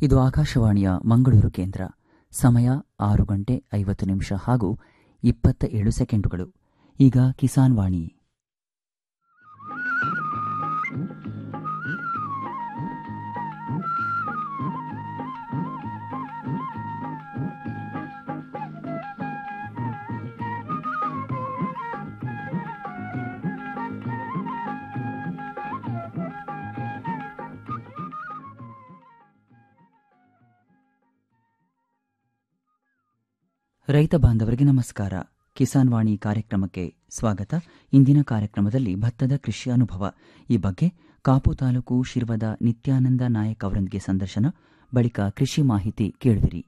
ಇದು ಆಕಾಶವಾಣಿಯ ಮಂಗಳೂರು ಕೇಂದ್ರ ಸಮಯ ಆರು ಗಂಟೆ ಐವತ್ತು ನಿಮಿಷ ಹಾಗೂ ಇಪ್ಪತ್ತ ಏಳು ಸೆಕೆಂಡುಗಳು ಈಗ ಕಿಸಾನ್ ವಾಣಿ ರೈತ ಬಾಂಧವರಿಗೆ ನಮಸ್ಕಾರ ಕಿಸಾನ್ ವಾಣಿ ಕಾರ್ಯಕ್ರಮಕ್ಕೆ ಸ್ವಾಗತ ಇಂದಿನ ಕಾರ್ಯಕ್ರಮದಲ್ಲಿ ಭತ್ತದ ಕೃಷಿ ಅನುಭವ ಈ ಬಗ್ಗೆ ಕಾಪು ತಾಲೂಕು ಶಿರ್ವದ ನಿತ್ಯಾನಂದ ನಾಯಕ್ ಅವರೊಂದಿಗೆ ಸಂದರ್ಶನ ಬಳಿಕ ಕೃಷಿ ಮಾಹಿತಿ ಕೇಳುವಿರಿ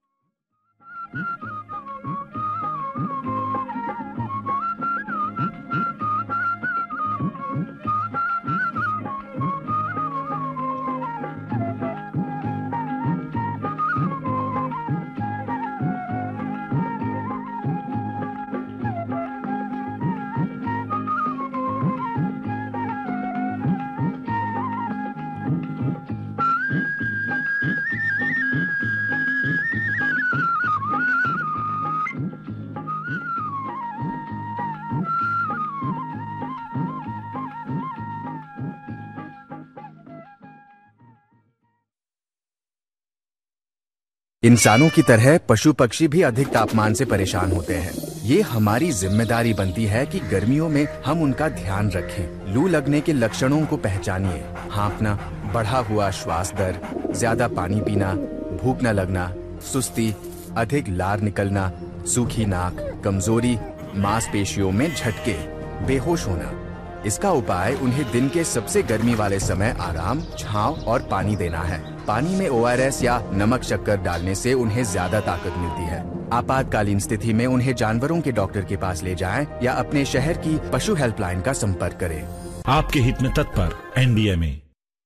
इंसानों की तरह पशु पक्षी भी अधिक तापमान से परेशान होते हैं ये हमारी जिम्मेदारी बनती है कि गर्मियों में हम उनका ध्यान रखें लू लगने के लक्षणों को पहचानिए हाँफना बढ़ा हुआ श्वास दर ज्यादा पानी पीना भूख न लगना सुस्ती अधिक लार निकलना सूखी नाक कमजोरी मांसपेशियों में झटके बेहोश होना इसका उपाय उन्हें दिन के सबसे गर्मी वाले समय आराम छांव और पानी देना है पानी में ओ या नमक शक्कर डालने से उन्हें ज्यादा ताकत मिलती है आपातकालीन स्थिति में उन्हें जानवरों के डॉक्टर के पास ले जाएं या अपने शहर की पशु हेल्पलाइन का संपर्क करें आपके हित में तत्पर एनडीएमए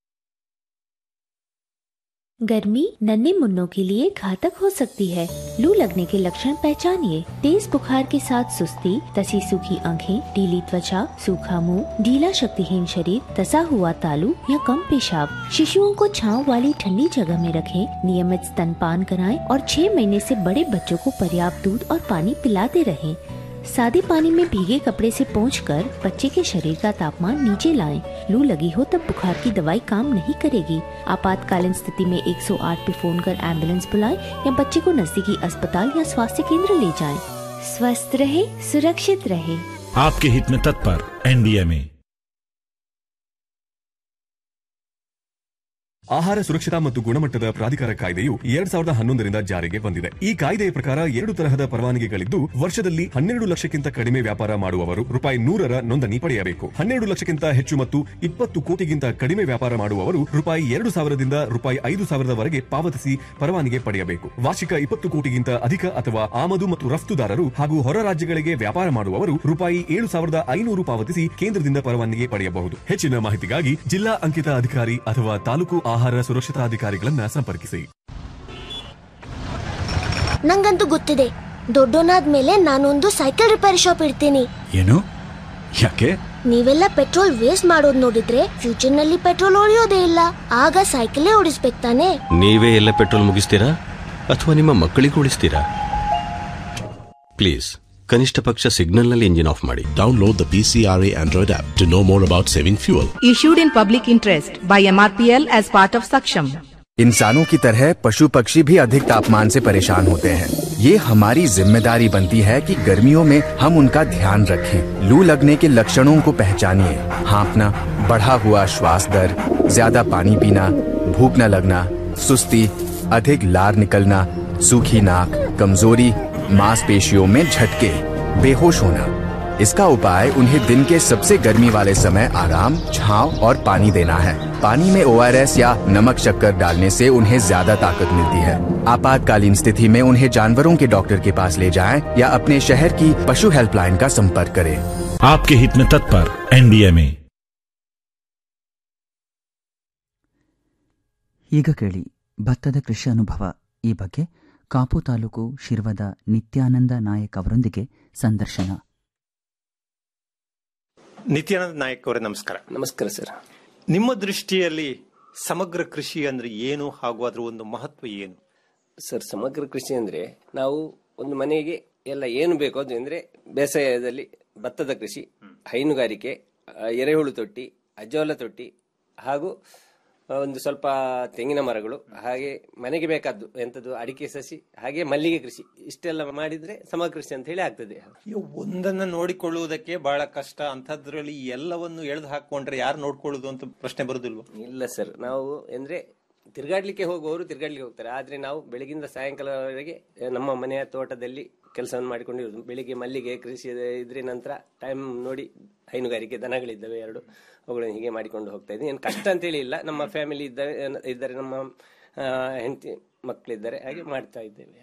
गर्मी नन्हे मुन्नों के लिए घातक हो सकती है लू लगने के लक्षण पहचानिए तेज बुखार के साथ सुस्ती तसी सूखी आंखें ढीली त्वचा सूखा मुंह ढीला शक्तिहीन शरीर तसा हुआ तालू या कम पेशाब शिशुओं को छांव वाली ठंडी जगह में रखें नियमित स्तनपान कराएं और छह महीने से बड़े बच्चों को पर्याप्त दूध और पानी पिलाते रहें सादे पानी में भीगे कपड़े से पोंछकर बच्चे के शरीर का तापमान नीचे लाएं। लू लगी हो तब बुखार की दवाई काम नहीं करेगी आपातकालीन स्थिति में 108 पे फोन कर एम्बुलेंस बुलाएं या बच्चे को नजदीकी अस्पताल या स्वास्थ्य केंद्र ले जाएं। स्वस्थ रहे सुरक्षित रहे आपके हित में तत्पर एनडीएमए ಆಹಾರ ಸುರಕ್ಷತಾ ಮತ್ತು ಗುಣಮಟ್ಟದ ಪ್ರಾಧಿಕಾರ ಕಾಯ್ದೆಯು ಎರಡ್ ಸಾವಿರದ ಹನ್ನೊಂದರಿಂದ ಜಾರಿಗೆ ಬಂದಿದೆ ಈ ಕಾಯ್ದೆಯ ಪ್ರಕಾರ ಎರಡು ತರಹದ ಪರವಾನಗಿಗಳಿದ್ದು ವರ್ಷದಲ್ಲಿ ಹನ್ನೆರಡು ಲಕ್ಷಕ್ಕಿಂತ ಕಡಿಮೆ ವ್ಯಾಪಾರ ಮಾಡುವವರು ರೂಪಾಯಿ ನೂರರ ನೋಂದಣಿ ಪಡೆಯಬೇಕು ಹನ್ನೆರಡು ಲಕ್ಷಕ್ಕಿಂತ ಹೆಚ್ಚು ಮತ್ತು ಇಪ್ಪತ್ತು ಕೋಟಿಗಿಂತ ಕಡಿಮೆ ವ್ಯಾಪಾರ ಮಾಡುವವರು ರೂಪಾಯಿ ಎರಡು ಸಾವಿರದಿಂದ ರೂಪಾಯಿ ಐದು ಸಾವಿರದವರೆಗೆ ಪಾವತಿಸಿ ಪರವಾನಗಿ ಪಡೆಯಬೇಕು ವಾರ್ಷಿಕ ಇಪ್ಪತ್ತು ಕೋಟಿಗಿಂತ ಅಧಿಕ ಅಥವಾ ಆಮದು ಮತ್ತು ರಫ್ತುದಾರರು ಹಾಗೂ ಹೊರ ರಾಜ್ಯಗಳಿಗೆ ವ್ಯಾಪಾರ ಮಾಡುವವರು ರೂಪಾಯಿ ಏಳು ಸಾವಿರದ ಐನೂರು ಪಾವತಿಸಿ ಕೇಂದ್ರದಿಂದ ಪರವಾನಗಿ ಪಡೆಯಬಹುದು ಹೆಚ್ಚಿನ ಮಾಹಿತಿಗಾಗಿ ಜಿಲ್ಲಾ ಅಂಕಿತ ಅಧಿಕಾರಿ ಅಥವಾ ತಾಲೂಕು ಆಹಾರ ಸುರಕ್ಷತಾ ಅಧಿಕಾರಿಗಳನ್ನ ಸಂಪರ್ಕಿಸಿ ನಂಗಂತೂ ಗೊತ್ತಿದೆ ದೊಡ್ಡೋನಾದ್ಮೇಲೆ ನಾನೊಂದು ಸೈಕಲ್ ರಿಪೇರಿ ಶಾಪ್ ಇಡ್ತೀನಿ ಏನು ಯಾಕೆ ನೀವೆಲ್ಲ ಪೆಟ್ರೋಲ್ ವೇಸ್ಟ್ ಮಾಡೋದ್ ನೋಡಿದ್ರೆ ಫ್ಯೂಚರ್ ನಲ್ಲಿ ಪೆಟ್ರೋಲ್ ಹೊಡೆಯೋದೇ ಇಲ್ಲ ಆಗ ಸೈಕಲೇ ಓಡಿಸ್ಬೇಕು ತಾನೆ ನೀವೇ ಎಲ್ಲ ಪೆಟ್ರೋಲ್ ಮುಗಿಸ್ತೀರಾ ಅಥವಾ ನಿಮ್ಮ ಮಕ್ಕಳಿಗೆ ಉಳಿಸ್ತೀರಾ ಪ್ಲೀಸ್ ಕನಿಷ್ಠ ಪಕ್ಷ ಸಿಗ್ನಲ್ನಲ್ಲಿ ಇಂಜಿನ್ ಆಫ್ ಮಾಡಿ Download the PCRA Android app to know more about saving fuel. issued in public interest by MRPL as part of Saksham. इंसानों की तरह पशु पक्षी भी अधिक तापमान से परेशान होते हैं ये हमारी जिम्मेदारी बनती है कि गर्मियों में हम उनका ध्यान रखें लू लगने के लक्षणों को पहचानिए हाँफना बढ़ा हुआ श्वास दर ज्यादा पानी पीना भूख न लगना सुस्ती अधिक लार निकलना सूखी नाक कमजोरी मांसपेशियों में झटके बेहोश होना इसका उपाय उन्हें दिन के सबसे गर्मी वाले समय आराम छांव और पानी देना है पानी में ओ या नमक शक्कर डालने से उन्हें ज्यादा ताकत मिलती है आपातकालीन स्थिति में उन्हें जानवरों के डॉक्टर के पास ले जाएं या अपने शहर की पशु हेल्पलाइन का संपर्क करें आपके हित में तत्पर एनडीएमए ಈಗ ಕೇಳಿ ಭತ್ತದ ಕೃಷಿ ಅನುಭವ ಈ ಬಗ್ಗೆ ಕಾಪು ತಾಲೂಕು ಶಿರ್ವದ ನಿತ್ಯಾನಂದ ನಾಯಕ್ ಅವರೊಂದಿಗೆ ಸಂದರ್ಶನ ನಿತ್ಯಾನಂದ ನಾಯಕ್ ಅವರೇ ನಮಸ್ಕಾರ ನಮಸ್ಕಾರ ಸರ್ ನಿಮ್ಮ ದೃಷ್ಟಿಯಲ್ಲಿ ಸಮಗ್ರ ಕೃಷಿ ಅಂದ್ರೆ ಏನು ಹಾಗೂ ಅದರ ಒಂದು ಮಹತ್ವ ಏನು ಸರ್ ಸಮಗ್ರ ಕೃಷಿ ಅಂದ್ರೆ ನಾವು ಒಂದು ಮನೆಗೆ ಎಲ್ಲ ಏನು ಬೇಕು ಅದು ಅಂದ್ರೆ ಬೇಸಾಯದಲ್ಲಿ ಭತ್ತದ ಕೃಷಿ ಹೈನುಗಾರಿಕೆ ಆ, ಎರೆಹುಳು ತೊಟ್ಟಿ ಅಜೋಲ ತೊಟ್ಟಿ ಹಾಗೂ ಆ, ಒಂದು ಸ್ವಲ್ಪ ತೆಂಗಿನ ಮರಗಳು ಹಾಗೆ ಮನೆಗೆ ಬೇಕಾದ್ದು ಎಂತದ್ದು ಅಡಿಕೆ ಸಸಿ ಹಾಗೆ ಮಲ್ಲಿಗೆ ಕೃಷಿ ಇಷ್ಟೆಲ್ಲ ಮಾಡಿದ್ರೆ ಸಮಗ್ರ ಕೃಷಿ ಅಂತ ಹೇಳಿ ಆಗ್ತದೆ ಈಗ ಒಂದನ್ನ ನೋಡಿಕೊಳ್ಳುವುದಕ್ಕೆ ಬಹಳ ಕಷ್ಟ ಅಂತದ್ರಲ್ಲಿ ಎಲ್ಲವನ್ನು ಎಳೆದು ಹಾಕೊಂಡ್ರೆ ಯಾರು ನೋಡ್ಕೊಳ್ಳುದು ಅಂತ ಪ್ರಶ್ನೆ ಬರುದಿಲ್ವಾ ಇಲ್ಲ ಸರ್ ನಾವು ಅಂದ್ರೆ ತಿರ್ಗಾಡ್ಲಿಕ್ಕೆ ಹೋಗುವವರು ತಿರ್ಗಾಡ್ಲಿಕ್ಕೆ ಹೋಗ್ತಾರೆ ಆದ್ರೆ ನಾವು ಬೆಳಗಿಂದ ಸಾಯಂಕಾಲವರೆಗೆ ನಮ್ಮ ಮನೆಯ ತೋಟದಲ್ಲಿ ಕೆಲಸವನ್ನು ಮಾಡಿಕೊಂಡಿರೋದು ಬೆಳಿಗ್ಗೆ ಮಲ್ಲಿಗೆ ಕೃಷಿ ಇದ್ರೆ ನಂತರ ಟೈಮ್ ನೋಡಿ ಹೈನುಗಾರಿಕೆ ದನಗಳಿದ್ದಾವೆ ಎರಡು ಅವುಗಳನ್ನು ಹೀಗೆ ಮಾಡಿಕೊಂಡು ಹೋಗ್ತಾ ಇದ್ದೀನಿ ಏನು ಕಷ್ಟ ಅಂತೇಳಿ ಇಲ್ಲ ನಮ್ಮ ಫ್ಯಾಮಿಲಿ ಇದ್ದಾರೆ ಇದ್ದಾರೆ ನಮ್ಮ ಆ, ಹೆಂಡತಿ ಮಕ್ಕಳಿದ್ದಾರೆ ಹಾಗೆ ಮಾಡ್ತಾ ಇದ್ದೇವೆ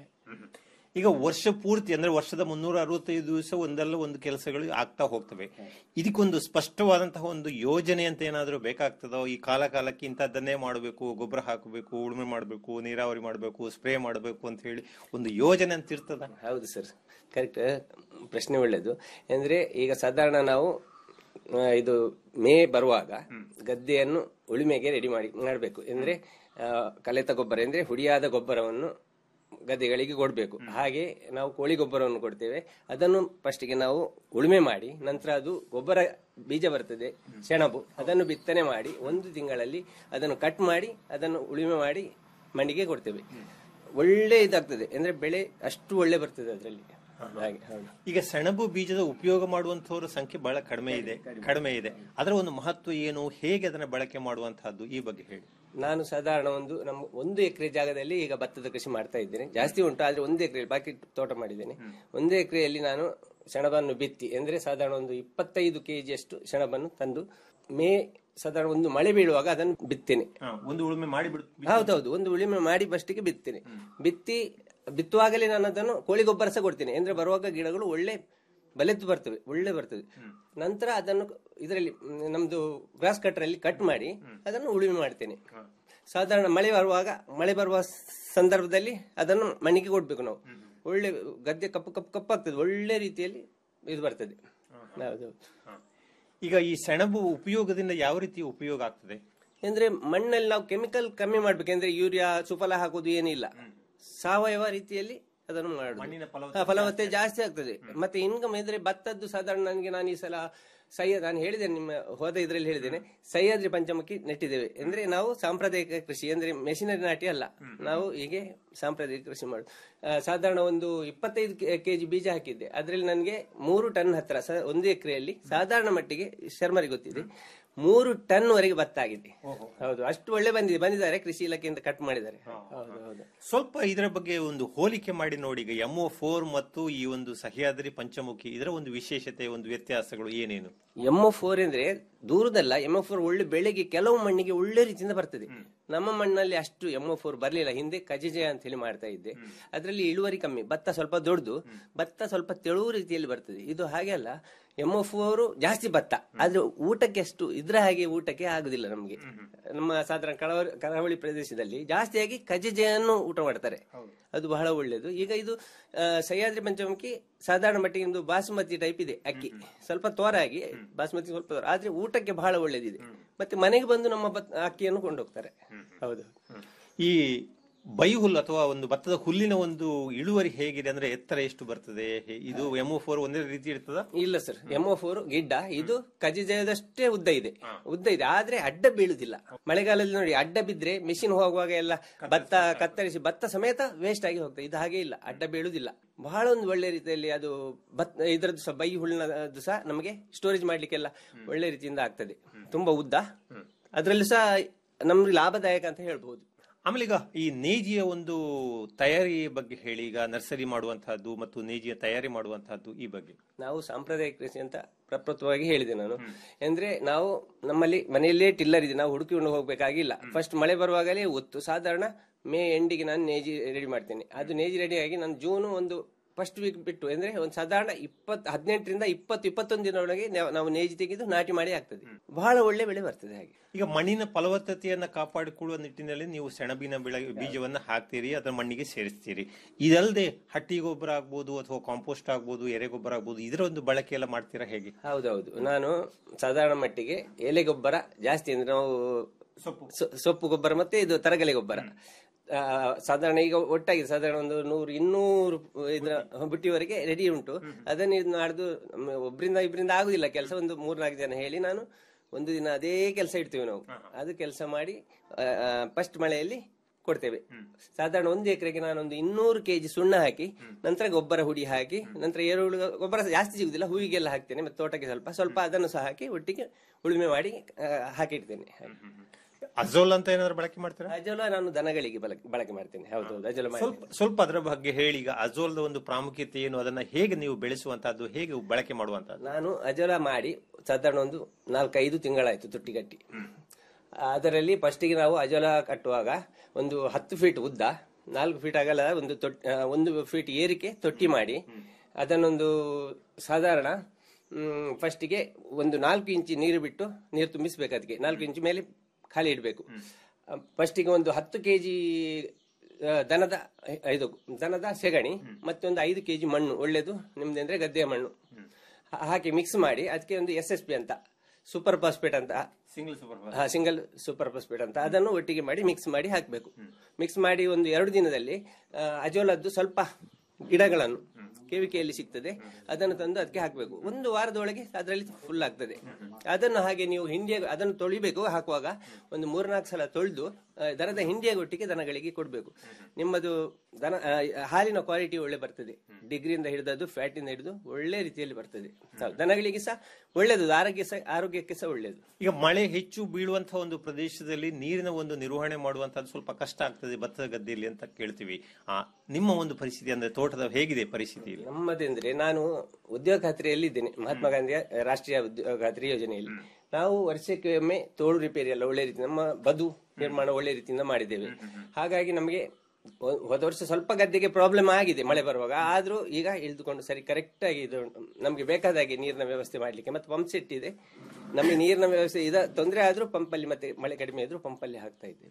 ಈಗ ವರ್ಷ ಪೂರ್ತಿ ಅಂದ್ರೆ ವರ್ಷದ ಮುನ್ನೂರ ಅರವತ್ತೈದು ದಿವಸ ಒಂದಲ್ಲ ಒಂದು ಕೆಲಸಗಳು ಆಗ್ತಾ ಹೋಗ್ತವೆ ಇದಕ್ಕೊಂದು ಸ್ಪಷ್ಟವಾದಂತಹ ಒಂದು ಯೋಜನೆ ಅಂತ ಏನಾದರೂ ಬೇಕಾಗ್ತದೋ ಈ ಕಾಲ ಕಾಲಕ್ಕೆ ಇಂಥದ್ದನ್ನೇ ಮಾಡಬೇಕು ಗೊಬ್ಬರ ಹಾಕಬೇಕು ಉಳುಮೆ ಮಾಡಬೇಕು ನೀರಾವರಿ ಮಾಡಬೇಕು ಸ್ಪ್ರೇ ಮಾಡಬೇಕು ಅಂತ ಹೇಳಿ ಒಂದು ಯೋಜನೆ ಅಂತ ಇರ್ತದ ಹೌದು ಸರ್ ಕರೆಕ್ಟ್ ಪ್ರಶ್ನೆ ಒಳ್ಳೇದು ಅಂದ್ರೆ ಈಗ ಸಾಧಾರಣ ನಾವು ಆ, ಇದು ಮೇ ಬರುವಾಗ ಗದ್ದೆಯನ್ನು ಉಳುಮೆಗೆ ರೆಡಿ ಮಾಡಿ ಮಾಡಬೇಕು ಅಂದ್ರೆ ಆ, ಕಲೆತ ಗೊಬ್ಬರ ಅಂದ್ರೆ ಹುಡಿಯಾದ ಗೊಬ್ಬರವನ್ನು ಗದ್ದೆಗಳಿಗೆ ಕೊಡಬೇಕು ಹಾಗೆ ನಾವು ಕೋಳಿ ಗೊಬ್ಬರವನ್ನು ಕೊಡ್ತೇವೆ ಅದನ್ನು ಫಸ್ಟಿಗೆ ನಾವು ಉಳುಮೆ ಮಾಡಿ ನಂತರ ಅದು ಗೊಬ್ಬರ ಬೀಜ ಬರ್ತದೆ ಸೆಣಬು ಅದನ್ನು ಬಿತ್ತನೆ ಮಾಡಿ ಒಂದು ತಿಂಗಳಲ್ಲಿ ಅದನ್ನು ಕಟ್ ಮಾಡಿ ಅದನ್ನು ಉಳುಮೆ ಮಾಡಿ ಮಣ್ಣಿಗೆ ಕೊಡ್ತೇವೆ ಒಳ್ಳೆ ಇದಾಗ್ತದೆ ಅಂದ್ರೆ ಬೆಳೆ ಅಷ್ಟು ಒಳ್ಳೆ ಬರ್ತದೆ ಅದರಲ್ಲಿ ಹಾಗೆ ಹೌದು ಈಗ ಸೆಣಬು ಬೀಜದ ಉಪಯೋಗ ಮಾಡುವಂತಹವರ ಸಂಖ್ಯೆ ಬಹಳ ಕಡಿಮೆ ಇದೆ ಕಡಿಮೆ ಇದೆ ಅದರ ಒಂದು ಮಹತ್ವ ಏನು ಹೇಗೆ ಅದನ್ನ ಬಳಕೆ ಮಾಡುವಂತಹದ್ದು ಈ ಬಗ್ಗೆ ಹೇಳಿ ನಾನು ಸಾಧಾರಣ ಒಂದು ನಮ್ಮ ಒಂದು ಎಕರೆ ಜಾಗದಲ್ಲಿ ಈಗ ಭತ್ತದ ಕೃಷಿ ಮಾಡ್ತಾ ಇದ್ದೇನೆ ಜಾಸ್ತಿ ಉಂಟು ಆದ್ರೆ ಒಂದು ಎಕರೆ ಬಾಕಿ ತೋಟ ಮಾಡಿದ್ದೇನೆ ಒಂದು ಎಕರೆಯಲ್ಲಿ ನಾನು ಸೆಣಬನ್ನು ಬಿತ್ತಿ ಅಂದ್ರೆ ಸಾಧಾರಣ ಒಂದು ಇಪ್ಪತ್ತೈದು ಕೆಜಿಯಷ್ಟು ಸೆಣಬನ್ನು ತಂದು ಮೇ ಸಾಧಾರಣ ಒಂದು ಮಳೆ ಬೀಳುವಾಗ ಅದನ್ನು ಬಿತ್ತೇನೆ ಒಂದು ಉಳುಮೆ ಮಾಡಿ ಬಿಡು ಹೌದೌದು ಒಂದು ಉಳುಮೆ ಮಾಡಿ ಫಸ್ಟಿಗೆ ಬಿತ್ತೇನೆ ಬಿತ್ತಿ ಬಿತ್ತುವಾಗಲೇ ನಾನು ಅದನ್ನು ಕೋಳಿ ಗೊಬ್ಬರ ಸಹ ಕೊಡ್ತೇನೆ ಅಂದ್ರೆ ಬರುವಾಗ ಗಿಡಗಳು ಒಳ್ಳೆ ಬಲೆತು ಬರ್ತವೆ ಒಳ್ಳೆ ಬರ್ತದೆ ನಂತರ ಅದನ್ನು ಇದರಲ್ಲಿ ಮ್, ನಮ್ದು ಗ್ರಾಸ್ ಕಟ್ಟರ್ ಅಲ್ಲಿ ಕಟ್ ಮಾಡಿ ಅದನ್ನು ಉಳುಮೆ ಮಾಡ್ತೇನೆ ಸಾಧಾರಣ ಮಳೆ ಬರುವಾಗ ಮಳೆ ಬರುವ ಸಂದರ್ಭದಲ್ಲಿ ಅದನ್ನು ಮಣ್ಣಿಗೆ ಕೊಡ್ಬೇಕು ನಾವು ಒಳ್ಳೆ ಗದ್ದೆ ಕಪ್ಪು ಕಪ್ಪು ಕಪ್ಪಾಗ್ತದೆ ಒಳ್ಳೆ ರೀತಿಯಲ್ಲಿ ಇದು ಬರ್ತದೆ ಹೌದು ಈಗ ಈ ಸೆಣಬು ಉಪಯೋಗದಿಂದ ಯಾವ ರೀತಿ ಉಪಯೋಗ ಆಗ್ತದೆ ಅಂದ್ರೆ ಮಣ್ಣಲ್ಲಿ ನಾವು ಕೆಮಿಕಲ್ ಕಮ್ಮಿ ಮಾಡ್ಬೇಕು ಅಂದ್ರೆ ಯೂರಿಯಾ ಸುಫಲ ಹಾಕೋದು ಏನಿಲ್ಲ ಸಾವಯವ ರೀತಿಯಲ್ಲಿ ಅದನ್ನು ಮಾಡುದು ಹಾ, ಫಲವತ್ತತೆ ಜಾಸ್ತಿ ಆಗ್ತದೆ ಮತ್ತೆ ಇನ್ಕಮ್ ಇದ್ರೆ ಭತ್ತದ್ದು ಸಾಧಾರಣ ನನಗೆ ನಾನು ಈ ಸಲ ಸಹ್ಯ ನಾನು ಹೇಳಿದ್ದೇನೆ ನಿಮ್ಮ ಹೋದ ಇದ್ರಲ್ಲಿ ಹೇಳಿದ್ದೇನೆ ಸಹ್ಯಾದ್ರಿ ಪಂಚಮುಖಿ ನೆಟ್ಟಿದ್ದೇವೆ ಅಂದ್ರೆ ನಾವು ಸಾಂಪ್ರದಾಯಿಕ ಕೃಷಿ ಅಂದ್ರೆ ಮೆಷಿನರಿ ನಾಟಿ ಅಲ್ಲ ನಾವು ಹೀಗೆ ಸಾಂಪ್ರದಾಯಿಕ ಕೃಷಿ ಮಾಡುದು ಆ, ಸಾಧಾರಣ ಒಂದು ಇಪ್ಪತ್ತೈದು ಕೆಜಿ ಬೀಜ ಹಾಕಿದ್ದೆ ಅದರಲ್ಲಿ ನನಗೆ ಮೂರು ಟನ್ ಹತ್ರ ಸ- ಒಂದು ಎಕರೆಯಲ್ಲಿ ಸಾಧಾರಣ ಮಟ್ಟಿಗೆ ಶರ್ಮರಿ ಗೊತ್ತಿದೆ ಮೂರು ಟನ್ ವರೆಗೆ ಭತ್ತ ಆಗಿದೆ ಹೌದು ಅಷ್ಟು ಒಳ್ಳೆ ಬಂದಿದೆ ಬಂದಿದ್ದಾರೆ ಕೃಷಿ ಇಲಾಖೆಯಿಂದ ಕಟ್ ಮಾಡಿದ್ದಾರೆ ಹೌದು ಹೌದು ಸ್ವಲ್ಪ ಇದರ ಬಗ್ಗೆ ಒಂದು ಹೋಲಿಕೆ ಮಾಡಿ ನೋಡಿ ಈಗ ಎಂ ಒ ಫೋರ್ ಮತ್ತು ಈ ಒಂದು ಸಹ್ಯಾದ್ರಿ ಪಂಚಮುಖಿ ಇದರ ಒಂದು ವಿಶೇಷತೆ ಒಂದು ವ್ಯತ್ಯಾಸಗಳು ಏನೇನು ಎಂ ಎಫ್ ಫೋರ್ ಅಂದ್ರೆ ದೂರದಲ್ಲ ಎಂ ಎಫ್ ಫೋರ್ ಒಳ್ಳೆ ಬೆಳೆಗೆ ಕೆಲವು ಮಣ್ಣಿಗೆ ಒಳ್ಳೆ ರೀತಿಯಿಂದ ಬರ್ತದೆ ನಮ್ಮ ಮಣ್ಣಲ್ಲಿ ಅಷ್ಟು ಎಂ ಎಫ್ ಫೋರ್ ಬರ್ಲಿಲ್ಲ ಹಿಂದೆ ಕಜಿಜಯ ಅಂತ ಹೇಳಿ ಮಾಡ್ತಾ ಇದ್ದೆ ಅದರಲ್ಲಿ ಇಳುವರಿ ಕಮ್ಮಿ ಭತ್ತ ಸ್ವಲ್ಪ ದೊಡ್ಡದು ಭತ್ತ ಸ್ವಲ್ಪ ತೆಳುವು ರೀತಿಯಲ್ಲಿ ಬರ್ತದೆ ಇದು ಹಾಗೆ ಅಲ್ಲ ಎಂ ಎಫ್ ಫೋರ್ ಜಾಸ್ತಿ ಭತ್ತ ಆದ್ರೆ ಊಟಕ್ಕೆ ಅಷ್ಟು ಇದ್ರ ಹಾಗೆ ಊಟಕ್ಕೆ ಆಗುದಿಲ್ಲ ನಮ್ಗೆ ನಮ್ಮ ಸಾಧಾರಣ ಕರಾವಳಿ ಕರಾವಳಿ ಪ್ರದೇಶದಲ್ಲಿ ಜಾಸ್ತಿಯಾಗಿ ಕಜಿಜೆಯನ್ನು ಊಟ ಮಾಡ್ತಾರೆ ಅದು ಬಹಳ ಒಳ್ಳೆಯದು ಈಗ ಇದು ಆ, ಸಹ್ಯಾದ್ರಿ ಪಂಚಮುಖಿ ಸಾಧಾರಣ ಮಟ್ಟಿಗೆ ಒಂದು ಬಾಸುಮತಿ ಟೈಪ್ ಇದೆ ಅಕ್ಕಿ ಸ್ವಲ್ಪ ತೋರಾಗಿ ಬಾಸುಮತಿ ಸ್ವಲ್ಪ ತೋರ ಆದ್ರೆ ಊಟಕ್ಕೆ ಬಹಳ ಒಳ್ಳೇದಿದೆ ಮತ್ತೆ ಮನೆಗೆ ಬಂದು ನಮ್ಮ ಭತ್ತ- ಅಕ್ಕಿಯನ್ನು ಕೊಂಡೋಗ್ತಾರೆ ಹೌದು ಈ ಬೈ ಹುಲ್ಲು ಅಥವಾ ಒಂದು ಭತ್ತದ ಹುಲ್ಲಿನ ಒಂದು ಇಳುವರಿ ಹೇಗಿದೆ ಅಂದ್ರೆ ಎತ್ತರ ಎಷ್ಟು ಬರ್ತದೆ ಹೇ- ಇದು ಎಂ ಒ ಫೋರ್ ಒಂದೇ ರೀತಿ ಇರ್ತದ ಇಲ್ಲ ಸರ್ ಎಂ ಫೋರ್ ಗಿಡ್ಡ ಇದು ಕಜಿಜಯದಷ್ಟೇ ಉದ್ದ ಇದೆ ಉದ್ದ ಇದೆ ಆದ್ರೆ ಅಡ್ಡ ಬೀಳುದಿಲ್ಲ ಮಳೆಗಾಲದಲ್ಲಿ ನೋಡಿ ಅಡ್ಡ ಬಿದ್ರೆ ಮಿಷಿನ್ ಹೋಗುವಾಗ ಎಲ್ಲ ಭತ್ತ ಕತ್ತರಿಸಿ ಭತ್ತ ಸಮೇತ ವೇಸ್ಟ್ ಆಗಿ ಹೋಗ್ತದೆ ಇದು ಹಾಗೆ ಇಲ್ಲ ಅಡ್ಡ ಬೀಳುದಿಲ್ಲ ಬಹಳ ಒಂದು ಒಳ್ಳೆ ರೀತಿಯಲ್ಲಿ ಅದು ಭತ್ತ ಇದರದ್ದು ಸಹ ಬೈ ಹುಲ್ಲಿನದ್ದು ಸಹ ನಮಗೆ ಸ್ಟೋರೇಜ್ ಮಾಡ್ಲಿಕ್ಕೆಲ್ಲ ಒಳ್ಳೆ ರೀತಿಯಿಂದ ಆಗ್ತದೆ ತುಂಬಾ ಉದ್ದ ಅದರಲ್ಲೂ ಸಹ ನಮ್ಗೆ ಲಾಭದಾಯಕ ಅಂತ ಹೇಳ್ಬಹುದು ಆಮೇಲೆ ಈಗ ಈ ನೇಜಿಯ ಒಂದು ತಯಾರಿ ಬಗ್ಗೆ ಹೇಳಿ ಈಗ ನರ್ಸರಿ ಮಾಡುವಂತಹದ್ದು ಮತ್ತು ನೇಜಿಯ ತಯಾರಿ ಮಾಡುವಂತಹದ್ದು ಈ ಬಗ್ಗೆ ನಾವು ಸಾಂಪ್ರದಾಯಿಕ ಕೃಷಿ ಅಂತ ಪ್ರಪ್ರಥಮವಾಗಿ ಹೇಳಿದೆ ನಾನು ಅಂದ್ರೆ ನಾವು ನಮ್ಮಲ್ಲಿ ಮನೆಯಲ್ಲೇ ಟಿಲ್ಲರ್ ಇದೆ ನಾವು ಹುಡುಕಿಕೊಂಡು ಹೋಗ್ಬೇಕಾಗಿಲ್ಲ ಫಸ್ಟ್ ಮಳೆ ಬರುವಾಗಲೇ ಒತ್ತು ಸಾಧಾರಣ ಮೇ ಎಂಡಿಗೆ ನಾನು ನೇಜಿ ರೆಡಿ ಮಾಡ್ತೇನೆ ಅದು ನೇಜಿ ರೆಡಿ ಆಗಿ ನಾನು ಜೂನ್ ಒಂದು ಫಸ್ಟ್ ವೀಕ್ ಬಿಟ್ಟು ಅಂದ್ರೆ ಒಂದು ಸಾಧಾರಣ ಇಪ್ಪತ್ ಹದಿನೆಂಟರಿಂದ ಇಪ್ಪತ್ತು ಇಪ್ಪತ್ತೊಂದು ದಿನದೊಳಗೆ ನಾವು- ನಾವು ನೇಜಿ ತೆಗೆದು ನಾಟಿ ಮಾಡಿ ಆಗ್ತದೆ ಬಹಳ ಒಳ್ಳೆ ಬೆಳೆ ಬರ್ತದೆ ಹಾಗೆ ಈಗ ಮಣ್ಣಿನ ಫಲವತ್ತತೆಯನ್ನ ಕಾಪಾಡಿಕೊಳ್ಳುವ ನಿಟ್ಟಿನಲ್ಲಿ ನೀವು ಸೆಣಬಿನ ಬೆಳೆ ಬೀಜವನ್ನ ಹಾಕ್ತೀರಿ ಅದರ ಮಣ್ಣಿಗೆ ಸೇರಿಸ್ತೀರಿ ಇದಲ್ಲದೆ ಹಟ್ಟಿ ಗೊಬ್ಬರ ಆಗ್ಬೋದು ಅಥವಾ ಕಾಂಪೋಸ್ಟ್ ಆಗ್ಬೋದು ಎರೆ ಗೊಬ್ಬರ ಆಗ್ಬೋದು ಇದರ ಒಂದು ಬಳಕೆ ಎಲ್ಲ ಮಾಡ್ತೀರಾ ಹೇಗೆ ಹೌದೌದು ನಾನು ಸಾಧಾರಣ ಮಟ್ಟಿಗೆ ಎಲೆ ಗೊಬ್ಬರ ಜಾಸ್ತಿ ಅಂದ್ರೆ ನಾವು ಸೊ- ಸೊಪ್ಪು ಗೊಬ್ಬರ ಮತ್ತೆ ಇದು ತರಗಲೆ ಗೊಬ್ಬರ ಆ, ಸಾಧಾರಣ ಈಗ ಒಟ್ಟಾಗಿ ಸಾಧಾರಣ ಒಂದು ನೂರು ಇನ್ನೂರು ಇದ್ರ ಬುಟ್ಟಿವರೆಗೆ ರೆಡಿ ಉಂಟು ಅದನ್ನು ಇದು ನಾಡ್ದು ನಮ್ಮ ಒಬ್ರಿಂದ ಇಬ್ಬರಿಂದ ಆಗುದಿಲ್ಲ ಕೆಲಸ ಒಂದು ಮೂರ್ನಾಲ್ಕು ಜನ ಹೇಳಿ ನಾನು ಒಂದು ದಿನ ಅದೇ ಕೆಲಸ ಇಡ್ತೀವಿ ನಾವು ಅದು ಕೆಲಸ ಮಾಡಿ ಫಸ್ಟ್ ಮಳೆಯಲ್ಲಿ ಕೊಡ್ತೇವೆ ಸಾಧಾರಣ ಒಂದು ಎಕರೆಗೆ ನಾನೊಂದು ಇನ್ನೂರು ಕೆಜಿ ಸುಣ್ಣ ಹಾಕಿ ನಂತರ ಗೊಬ್ಬರ ಹುಡಿ ಹಾಕಿ ನಂತರ ಎರೆಹುಳು ಗೊಬ್ಬರ ಜಾಸ್ತಿ ಸಿಗುದಿಲ್ಲ ಹೂವಿಗೆಲ್ಲ ಹಾಕ್ತೇನೆ ಮತ್ತೆ ತೋಟಕ್ಕೆ ಸ್ವಲ್ಪ ಸ್ವಲ್ಪ ಅದನ್ನು ಸಹ ಹಾಕಿ ಒಟ್ಟಿಗೆ ಉಳುಮೆ ಮಾಡಿ ಆ, ಹಾಕಿಡ್ತೇನೆ ಅಜೋಲ್ ಅಂತ ಏನಾದ್ರು ಬಳಕೆ ಮಾಡ್ತೀರಾ ಅಜೋಲ ನಾನು ದನಗಳಿಗೆ ಬಳಕೆ ಬಳಕೆ ಮಾಡ್ತೇನೆ ಹೌದು ಹೌದು ಅಜೋಲ ಸ್ವಲ್ಪ ಮಾಡ್ತೇನೆ ಸ್ವಲ್ಪ ಅದರ ಬಗ್ಗೆ ಹೇಳಿ ಈಗ ಅಜೋಲ್ದ ಒಂದು ಪ್ರಾಮುಖ್ಯತೆ ಏನು ಅದನ್ನ ಹೇಗೆ ನೀವು ಬೆಳೆಸುವಂತಹದ್ದು ಹೇಗೆ ಬಳಕೆ ಮಾಡುವಂತಹದ್ದು ನಾನು ಅಜೋಲ ಮಾಡಿ ಸಾಧಾರಣ ಒಂದು ನಾಲ್ಕೈದು ತಿಂಗಳಾಯ್ತು ತುಟ್ಟಿ ಕಟ್ಟಿ ಅದರಲ್ಲಿ ಫಸ್ಟಿಗೆ ನಾವು ಅಜೋಲ ಕಟ್ಟುವಾಗ ಒಂದು ಹತ್ತು ಫೀಟ್ ಉದ್ದ ನಾಲ್ಕು ಫೀಟ್ ಅಗಲ ಒಂದು ತೊಟ್ ಆ, ಒಂದು ಫೀಟ್ ಏರಿಕೆ ತೊಟ್ಟಿ ಮಾಡಿ ಅದನ್ನೊಂದು ಸಾಧಾರಣ ಫಸ್ಟಿಗೆ ಒಂದು ನಾಲ್ಕು ಇಂಚು ನೀರು ಬಿಟ್ಟು ನೀರು ತುಂಬಿಸ್ಬೇಕು ಅದಕ್ಕೆ ನಾಲ್ಕು ಇಂಚು ಮೇಲೆ ಖಾಲಿ ಇಡಬೇಕು ಫಸ್ಟಿಗೆ ಒಂದು ಹತ್ತು ಕೆಜಿ ದನದ ಇದು ದನದ ಸೆಗಣಿ ಮತ್ತೊಂದು ಐದು ಕೆಜಿ ಮಣ್ಣು ಒಳ್ಳೇದು ನಿಮ್ದು ಅಂದ್ರೆ ಗದ್ದೆಯ ಮಣ್ಣು ಹಾ- ಹಾಕಿ ಮಿಕ್ಸ್ ಮಾಡಿ ಅದಕ್ಕೆ ಒಂದು ಎಸ್ ಎಸ್ ಪಿ ಅಂತ ಸೂಪರ್ ಫಾಸ್ಫೇಟ್ ಅಂತ ಸಿಂಗಲ್ ಸೂಪರ್ ಹಾ ಸಿಂಗಲ್ ಸೂಪರ್ ಫಾಸ್ಫೇಟ್ ಅಂತ ಅದನ್ನು ಒಟ್ಟಿಗೆ ಮಾಡಿ ಮಿಕ್ಸ್ ಮಾಡಿ ಹಾಕಬೇಕು ಮಿಕ್ಸ್ ಮಾಡಿ ಒಂದು ಎರಡು ದಿನದಲ್ಲಿ ಆ, ಅಜೋಲದ್ದು ಸ್ವಲ್ಪ ಗಿಡಗಳನ್ನು ಕೆವಿಕೆಯಲ್ಲಿ ಸಿಗ್ತದೆ ಅದನ್ನು ತಂದು ಅದಕ್ಕೆ ಹಾಕಬೇಕು ಒಂದು ವಾರದೊಳಗೆ ಅದರಲ್ಲಿ ಫುಲ್ ಆಗ್ತದೆ ಅದನ್ನು ಹಾಗೆ ನೀವು ಹಿಂಡಿಯ ಅದನ್ನು ತೊಳಿಬೇಕು ಹಾಕುವಾಗ ಒಂದು ಮೂರ್ನಾಲ್ಕು ಸಲ ತೊಳೆದು ದನದ ಹಿಂಡಿಯ ಒಟ್ಟಿಗೆ ದನಗಳಿಗೆ ಕೊಡಬೇಕು ನಿಮ್ಮದು ದನ ಆ, ಹಾಲಿನ ಕ್ವಾಲಿಟಿ ಒಳ್ಳೆ ಬರ್ತದೆ ಡಿಗ್ರಿಯಿಂದ ಹಿಡಿದದ್ದು ಫ್ಯಾಟ್ ಇಂದ ಹಿಡಿದು ಒಳ್ಳೆ ರೀತಿಯಲ್ಲಿ ಬರ್ತದೆ ಹೌದು, ದನಗಳಿಗೆ ಸಹ ಒಳ್ಳೇದು ಆರೋಗ್ಯ ಸಹ ಆರೋಗ್ಯಕ್ಕೆ ಸಹ ಒಳ್ಳೇದು ಈಗ ಮಳೆ ಹೆಚ್ಚು ಬೀಳುವಂತಹ ಒಂದು ಪ್ರದೇಶದಲ್ಲಿ ನೀರಿನ ಒಂದು ನಿರ್ವಹಣೆ ಮಾಡುವಂತದ್ದು ಸ್ವಲ್ಪ ಕಷ್ಟ ಆಗ್ತದೆ ಭತ್ತದ ಗದ್ದೆಯಲ್ಲಿ ಅಂತ ಕೇಳ್ತೀವಿ ಆ ನಿಮ್ಮ ಒಂದು ಪರಿಸ್ಥಿತಿ ಅಂದ್ರೆ ತೋಟದ ಹೇಗಿದೆ ಪರಿಸ್ಥಿತಿ ಇಲ್ಲಿ? ನಮ್ಮದೆಂದ್ರೆ ನಾನು ಉದ್ಯೋಗ ಖಾತ್ರಿಯಲ್ಲಿ ಇದ್ದೇನೆ ಮಹಾತ್ಮ ಗಾಂಧಿಯ ರಾಷ್ಟ್ರೀಯ ಉದ್ಯೋಗ ಖಾತ್ರಿ ಯೋಜನೆಯಲ್ಲಿ ನಾವು ವರ್ಷಕ್ಕೆ ಒಮ್ಮೆ ತೋಳು ರಿಪೇರಿ ಎಲ್ಲ ಒಳ್ಳೆ ರೀತಿ ನಮ್ಮ ಬದು ನಿರ್ಮಾಣ ಒಳ್ಳೆ ರೀತಿಯಿಂದ ಮಾಡಿದ್ದೇವೆ ಹಾಗಾಗಿ ನಮಗೆ ಹೊ- ಹೋದ ವರ್ಷ ಸ್ವಲ್ಪ ಗದ್ದೆಗೆ ಪ್ರಾಬ್ಲಮ್ ಆಗಿದೆ ಮಳೆ ಬರುವಾಗ ಆದ್ರೂ ಈಗ ಇಳಿದುಕೊಂಡು ಸರಿ ಕರೆಕ್ಟ್ ಆಗಿ ಇದು ನಮಗೆ ಬೇಕಾದ ಹಾಗೆ ನೀರಿನ ವ್ಯವಸ್ಥೆ ಮಾಡ್ಲಿಕ್ಕೆ ಮತ್ತೆ ಪಂಪ್ ಸೆಟ್ ಇದೆ ನಮಗೆ ನೀರಿನ ವ್ಯವಸ್ಥೆ ಇದ ತೊಂದರೆ ಆದ್ರೂ ಪಂಪಲ್ಲಿ ಮತ್ತೆ ಮಳೆ ಕಡಿಮೆ ಇದ್ರೂ ಪಂಪಲ್ಲಿ ಹಾಕ್ತಾ ಇದ್ದೇವೆ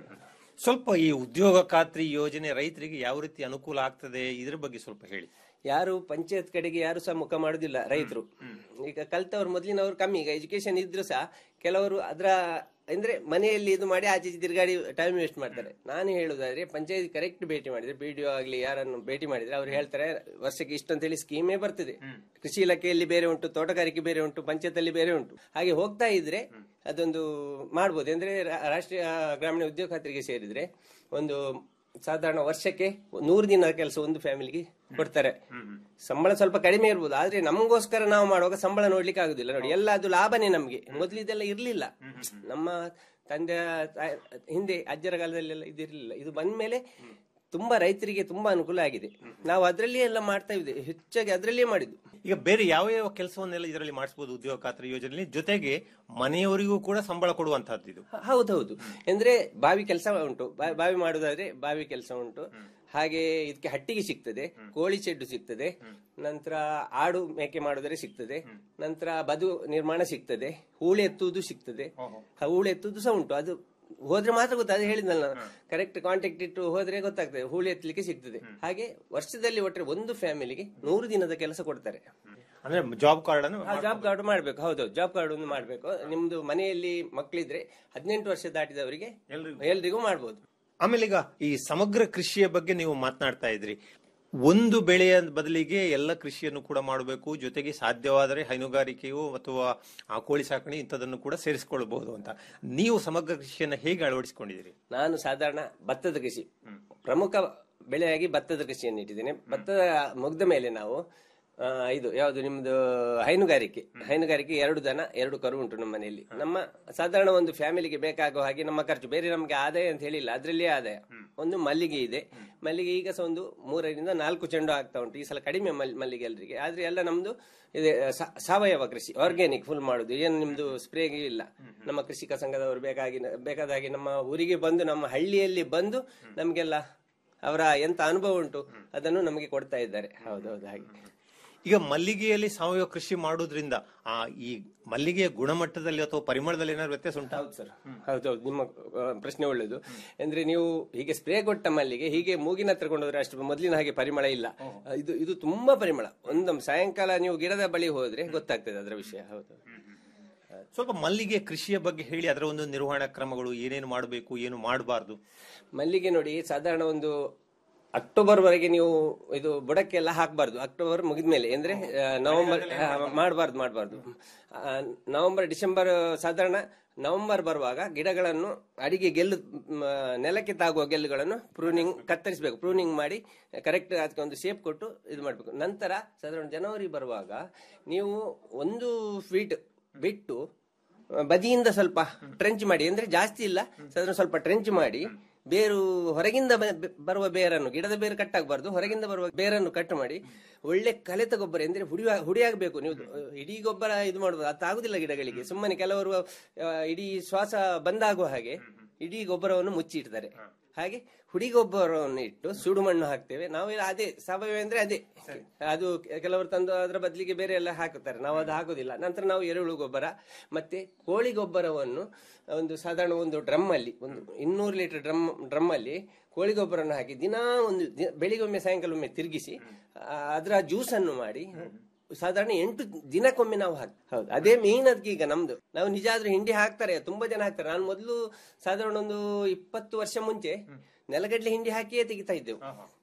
ಸ್ವಲ್ಪ ಈ ಉದ್ಯೋಗ ಖಾತ್ರಿ ಯೋಜನೆ ರೈತರಿಗೆ ಯಾವ ರೀತಿ ಅನುಕೂಲ ಆಗ್ತದೆ ಇದ್ರ ಬಗ್ಗೆ ಸ್ವಲ್ಪ ಹೇಳಿ ಯಾರು ಪಂಚಾಯತ್ ಕಡೆಗೆ ಯಾರು ಸಹ ಮುಖ ಮಾಡುದಿಲ್ಲ ರೈತರು ಈಗ ಕಲ್ತವ್ರು ಮೊದಲಿನವ್ರು ಕಮ್ಮಿ ಈಗ ಎಜುಕೇಶನ್ ಇದ್ರು ಸಹ ಕೆಲವರು ಅದರ ಅಂದ್ರೆ ಮನೆಯಲ್ಲಿ ಇದು ಮಾಡಿ ಆಚೆ ಈಚೆ ತಿರುಗಾಡಿ ಟೈಮ್ ವೇಸ್ಟ್ ಮಾಡ್ತಾರೆ ನಾನು ಹೇಳುದಾದ್ರೆ ಪಂಚಾಯತ್ ಕರೆಕ್ಟ್ ಭೇಟಿ ಮಾಡಿದ್ರೆ ಬಿ ಆಗ್ಲಿ ಯಾರನ್ನು ಭೇಟಿ ಮಾಡಿದ್ರೆ ಅವ್ರು ಹೇಳ್ತಾರೆ ವರ್ಷಕ್ಕೆ ಇಷ್ಟು ಅಂತೇಳಿ ಸ್ಕೀಮೇ ಬರ್ತದೆ ಕೃಷಿ ಇಲಾಖೆಯಲ್ಲಿ ಬೇರೆ ಉಂಟು ತೋಟಗಾರಿಕೆ ಬೇರೆ ಉಂಟು ಪಂಚಾಯತ್ ಬೇರೆ ಉಂಟು ಹಾಗೆ ಹೋಗ್ತಾ ಇದ್ರೆ ಅದೊಂದು ಮಾಡ್ಬೋದು ಅಂದ್ರೆ ರಾ- ರಾಷ್ಟ್ರೀಯ ಗ್ರಾಮೀಣ ಉದ್ಯೋಗ ಖಾತ್ರಿಗೆ ಸೇರಿದ್ರೆ ಒಂದು ಸಾಧಾರಣ ವರ್ಷಕ್ಕೆ ನೂರು ದಿನ ಕೆಲಸ ಒಂದು ಫ್ಯಾಮಿಲಿಗೆ ಕೊಡ್ತಾರೆ ಸಂಬಳ ಸ್ವಲ್ಪ ಕಡಿಮೆ ಇರ್ಬೋದು ಆದ್ರೆ ನಮಗೋಸ್ಕರ ನಾವು ಮಾಡುವಾಗ ಸಂಬಳ ನೋಡ್ಲಿಕ್ಕೆ ಆಗುದಿಲ್ಲ ನೋಡಿ ಎಲ್ಲ ಅದು ಲಾಭನೇ ನಮ್ಗೆ ಮೊದ್ಲು ಇದೆಲ್ಲ ಇರ್ಲಿಲ್ಲ ನಮ್ಮ ತಂದೆ ತಾಯಿ- ಹಿಂದೆ ಅಜ್ಜರ ಕಾಲದಲ್ಲೆಲ್ಲ ಇದಿರ್ಲಿಲ್ಲ ಇದು ಬಂದ್ಮೇಲೆ ತುಂಬಾ ರೈತರಿಗೆ ತುಂಬಾ ಅನುಕೂಲ ಆಗಿದೆ ನಾವು ಅದ್ರಲ್ಲಿ ಎಲ್ಲ ಮಾಡ್ತಾ ಇದ್ದೇವೆ ಹೆಚ್ಚಾಗಿ ಅದ್ರಲ್ಲಿಯೇ ಮಾಡಿದ್ದು ಈಗ ಬೇರೆ ಯಾವ ಯಾವ ಕೆಲಸವನ್ನೆಲ್ಲ ಇದರಲ್ಲಿ ಮಾಡಿಸಬಹುದು ಉದ್ಯೋಗ ಖಾತ್ರಿ ಯೋಜನೆಯಲ್ಲಿ ಜೊತೆಗೆ ಮನೆಯವರಿಗೂ ಕೂಡ ಸಂಬಳ ಕೊಡುವಂತಹದ್ದು ಇದು ಹ- ಹೌದೌದು ಅಂದ್ರೆ ಬಾವಿ ಕೆಲಸ ಉಂಟು ಬಾ- ಬಾವಿ ಮಾಡುದಾದ್ರೆ ಬಾವಿ ಕೆಲಸ ಉಂಟು ಹಾಗೆ ಇದಕ್ಕೆ ಹಟ್ಟಿಗೆ ಸಿಗ್ತದೆ ಕೋಳಿ ಶೆಡ್ಡು ಸಿಗ್ತದೆ ನಂತರ ಆಡು ಮೇಕೆ ಮಾಡುದರೆ ಸಿಗ್ತದೆ ನಂತರ ಬದು ನಿರ್ಮಾಣ ಸಿಗ್ತದೆ ಹೂಳು ಎತ್ತುವುದು ಸಿಗ್ತದೆ ಹ, ಹೂಳು ಎತ್ತುವುದು ಸಹ ಉಂಟು ಅದು ಹೋದ್ರೆ ಮಾತ್ರ ಗೊತ್ತಾಗ ಹೇಳಿದ್ನಲ್ಲ ಕರೆಕ್ಟ್ ಕಾಂಟ್ಯಾಕ್ಟ್ ಇಟ್ಟು ಹೋದ್ರೆ ಗೊತ್ತಾಗ್ತದೆ ಹೂಳು ಎತ್ತಲಿಕ್ಕೆ ಸಿಗ್ತದೆ ಹಾಗೆ ವರ್ಷದಲ್ಲಿ ಒಟ್ಟರೆ ಒಂದು ಫ್ಯಾಮಿಲಿಗೆ ನೂರು ದಿನದ ಕೆಲಸ ಕೊಡ್ತಾರೆ ಅಂದ್ರೆ ಜಾಬ್ ಕಾರ್ಡ್ ಅನ್ನು ಜಾಬ್ ಕಾರ್ಡ್ ಮಾಡ್ಬೇಕು ಹೌದು ಜಾಬ್ ಕಾರ್ಡ್ ಒಂದು ಮಾಡ್ಬೇಕು ನಿಮ್ದು ಮನೆಯಲ್ಲಿ ಮಕ್ಕಳಿದ್ರೆ ಹದಿನೆಂಟು ವರ್ಷ ದಾಟಿದವರಿಗೆ ಎಲ್ರಿಗೂ ಮಾಡ್ಬೋದು ಆಮೇಲೆ ಈಗ ಈ ಸಮಗ್ರ ಕೃಷಿಯ ಬಗ್ಗೆ ನೀವು ಮಾತನಾಡ್ತಾ ಇದ್ರಿ ಒಂದು ಬೆಳೆಯ ಬದಲಿಗೆ ಎಲ್ಲ ಕೃಷಿಯನ್ನು ಕೂಡ ಮಾಡಬೇಕು ಜೊತೆಗೆ ಸಾಧ್ಯವಾದರೆ ಹೈನುಗಾರಿಕೆಯು ಅಥವಾ ಆ ಕೋಳಿ ಸಾಕಣೆ ಇಂಥದನ್ನು ಕೂಡ ಸೇರಿಸಿಕೊಳ್ಳಬಹುದು ಅಂತ ನೀವು ಸಮಗ್ರ ಕೃಷಿಯನ್ನ ಹೇಗೆ ಅಳವಡಿಸಿಕೊಂಡಿದ್ದೀರಿ ನಾನು ಸಾಧಾರಣ ಭತ್ತದ ಕೃಷಿ ಪ್ರಮುಖ ಬೆಳೆಯಾಗಿ ಭತ್ತದ ಕೃಷಿಯನ್ನು ಇಟ್ಟಿದ್ದೇನೆ ಭತ್ತದ ಮುಗ್ದ ಮೇಲೆ ನಾವು ಆ, ಇದು ಯಾವುದು ನಿಮ್ದು ಹೈನುಗಾರಿಕೆ ಹೈನುಗಾರಿಕೆ ಎರಡು ದನ ಎರಡು ಕರು ಉಂಟು ನಮ್ಮ ಮನೆಯಲ್ಲಿ ನಮ್ಮ ಸಾಧಾರಣ ಒಂದು ಫ್ಯಾಮಿಲಿಗೆ ಬೇಕಾಗುವ ಹಾಗೆ ನಮ್ಮ ಖರ್ಚು ಬೇರೆ ನಮ್ಗೆ ಆದಾಯ ಅಂತ ಹೇಳಿಲ್ಲ ಅದ್ರಲ್ಲೇ ಆದಾಯ ಒಂದು ಮಲ್ಲಿಗೆ ಇದೆ ಮಲ್ಲಿಗೆ ಈಗ ಸಹ ಒಂದು ಮೂರರಿಂದ ನಾಲ್ಕು ಚೆಂಡು ಆಗ್ತಾ ಉಂಟು ಈ ಸಲ ಕಡಿಮೆ ಮಲ್- ಮಲ್ಲಿಗೆ ಎಲ್ರಿಗೆ ಆದ್ರೆ ಎಲ್ಲ ನಮ್ದು ಇದೆ ಸಾ- ಸಾವಯವ ಕೃಷಿ ಆರ್ಗ್ಯಾನಿಕ್ ಫುಲ್ ಮಾಡುದು ಏನು ನಿಮ್ದು ಸ್ಪ್ರೇಗೆ ಇಲ್ಲ ನಮ್ಮ ಕೃಷಿಕ ಸಂಘದವರು ಬೇಕಾಗಿ ಬೇಕಾದ ಹಾಗೆ ನಮ್ಮ ಊರಿಗೆ ಬಂದು ನಮ್ಮ ಹಳ್ಳಿಯಲ್ಲಿ ಬಂದು ನಮ್ಗೆಲ್ಲ ಅವರ ಎಂತ ಅನುಭವ ಉಂಟು ಅದನ್ನು ನಮಗೆ ಕೊಡ್ತಾ ಇದ್ದಾರೆ ಹೌದೌದು ಹಾಗೆ ಈಗ ಮಲ್ಲಿಗೆಯಲ್ಲಿ ಸಾವಯವ ಕೃಷಿ ಮಾಡೋದ್ರಿಂದ ಆ ಈ ಮಲ್ಲಿಗೆಯ ಗುಣಮಟ್ಟದಲ್ಲಿ ಅಥವಾ ಪರಿಮಳದಲ್ಲಿ ಏನಾದ್ರು ವ್ಯತ್ಯಾಸ ಉಂಟಾ ಹೌದು ಸರ್ ಹೌದೌದು ನಿಮ್ಮ ಆ, ಪ್ರಶ್ನೆ ಒಳ್ಳೆಯದು ಅಂದ್ರೆ ನೀವು ಹೀಗೆ ಸ್ಪ್ರೇ ಕೊಟ್ಟ ಮಲ್ಲಿಗೆ ಹೀಗೆ ಮೂಗಿನ ಹತ್ರ ಕೊಂಡೋದ್ರೆ ಅಷ್ಟು ಮೊದಲಿನ ಹಾಗೆ ಪರಿಮಳ ಇಲ್ಲ ಇದು ಇದು ತುಂಬಾ ಪರಿಮಳ ಒಂದು ಸಾಯಂಕಾಲ ನೀವು ಗಿಡದ ಬಳಿ ಹೋದ್ರೆ ಗೊತ್ತಾಗ್ತದೆ ಅದರ ವಿಷಯ ಹೌದು ಸ್ವಲ್ಪ ಮಲ್ಲಿಗೆ ಕೃಷಿಯ ಬಗ್ಗೆ ಹೇಳಿ ಅದರ ಒಂದು ನಿರ್ವಹಣಾ ಕ್ರಮಗಳು ಏನೇನು ಮಾಡಬೇಕು ಏನು ಮಾಡಬಾರ್ದು ಮಲ್ಲಿಗೆ ನೋಡಿ ಸಾಧಾರಣ ಒಂದು ಅಕ್ಟೋಬರ್ ವರೆಗೆ ನೀವು ಇದು ಬುಡಕ್ಕೆಲ್ಲ ಹಾಕಬಾರ್ದು ಅಕ್ಟೋಬರ್ ಮುಗಿದ್ಮೇಲೆ ಅಂದ್ರೆ ಆ, ನವೆಂಬರ್ ಮಾಡಬಾರ್ದು ಮಾಡಬಾರ್ದು ನವೆಂಬರ್ ಡಿಸೆಂಬರ್ ಸಾಧಾರಣ ನವೆಂಬರ್ ಬರುವಾಗ ಗಿಡಗಳನ್ನು ಅಡಿಗೆ ಗೆಲ್ಲು ಮ್, ನೆಲಕ್ಕೆ ತಾಗುವ ಗೆಲ್ಲುಗಳನ್ನು ಪ್ರೂನಿಂಗ್ ಕತ್ತರಿಸಬೇಕು ಪ್ರೂನಿಂಗ್ ಮಾಡಿ ಕರೆಕ್ಟ್ ಅದಕ್ಕೆ ಒಂದು ಶೇಪ್ ಕೊಟ್ಟು ಇದು ಮಾಡಬೇಕು ನಂತರ ಸಾಧಾರಣ ಜನವರಿ ಬರುವಾಗ ನೀವು ಒಂದು ಫೀಟ್ ಬಿಟ್ಟು ಆ, ಬದಿಯಿಂದ ಸ್ವಲ್ಪ ಟ್ರೆಂಚ್ ಮಾಡಿ ಅಂದ್ರೆ ಜಾಸ್ತಿ ಇಲ್ಲ ಸಾಧಾರಣ ಸ್ವಲ್ಪ ಟ್ರೆಂಚ್ ಮಾಡಿ ಬೇರು ಹೊರಗಿಂದ ಬ- ಬ- ಬರುವ ಬೇರನ್ನು ಗಿಡದ ಬೇರು ಕಟ್ ಆಗಬಾರ್ದು ಹೊರಗಿಂದ ಬರುವ ಬೇರನ್ನು ಕಟ್ ಮಾಡಿ ಒಳ್ಳೆ ಕಲೆತ ಗೊಬ್ಬರ ಅಂದ್ರೆ ಹುಡಿ ಹುಡಿಯಾಗಬೇಕು ನೀವು ಅಹ್, ಇಡೀ ಗೊಬ್ಬರ ಇದು ಮಾಡುವುದು ಅದು ಆಗುದಿಲ್ಲ ಗಿಡಗಳಿಗೆ ಸುಮ್ಮನೆ ಕೆಲವರು ಅಹ್, ಇಡೀ ಶ್ವಾಸ ಬಂದಾಗುವ ಹಾಗೆ ಇಡೀ ಗೊಬ್ಬರವನ್ನು ಮುಚ್ಚಿ ಇಡ್ತಾರೆ ಹಾಗೆ ಹುಡಿ ಗೊಬ್ಬರವನ್ನು ಇಟ್ಟು ಸುಡು ಮಣ್ಣು ಹಾಕ್ತೇವೆ ನಾವು ಅದೇ ಸಾವಯವ ಅಂದ್ರೆ ಅದೇ ಅದು ಕೆಲವರು ತಂದು ಅದರ ಬದಲಿಗೆ ಬೇರೆ ಎಲ್ಲ ಹಾಕುತ್ತಾರೆ ನಾವು ಅದು ಹಾಕುದಿಲ್ಲ ನಂತರ ನಾವು ಎರೆಹುಳು ಗೊಬ್ಬರ ಮತ್ತೆ ಕೋಳಿ ಗೊಬ್ಬರವನ್ನು ಒಂದು ಸಾಧಾರಣ ಒಂದು ಡ್ರಮ್ ಅಲ್ಲಿ ಒಂದು ಇನ್ನೂರು ಲೀಟರ್ ಡ್ರಮ್ ಡ್ರಮ್ ಅಲ್ಲಿ ಕೋಳಿ ಗೊಬ್ಬರವನ್ನು ಹಾಕಿ ದಿನಾ ಒಂದು ದಿ- ಬೆಳಿಗ್ಗೊಮ್ಮೆ ಸಾಯಂಕಾಲೊಮ್ಮೆ ತಿರುಗಿಸಿ ಆ, ಅದರ ಜ್ಯೂಸ್ ಅನ್ನು ಮಾಡಿ ಸಾಧಾರಣ ಎಂಟು ದಿನಕ್ಕೊಮ್ಮೆ ನಾವು ಹಾಕಿ ಹೌದು ಅದೇ ಮೇನ್ ಅದಕ್ಕೆ ಈಗ ನಮ್ದು ನಾವು ನಿಜ ಆದ್ರೂ ಹಿಂಡಿ ಹಾಕ್ತಾರೆ ತುಂಬಾ ಜನ ಹಾಕ್ತಾರೆ ನಾನು ಮೊದಲು ಸಾಧಾರಣ ಒಂದು ಇಪ್ಪತ್ತು ವರ್ಷ ಮುಂಚೆ ನೆಲಗಡ್ಲೆ ಹಿಂಡಿ ಹಾಕಿಯೇ ತೆಗಿತಾ ಇದ್ದೆವು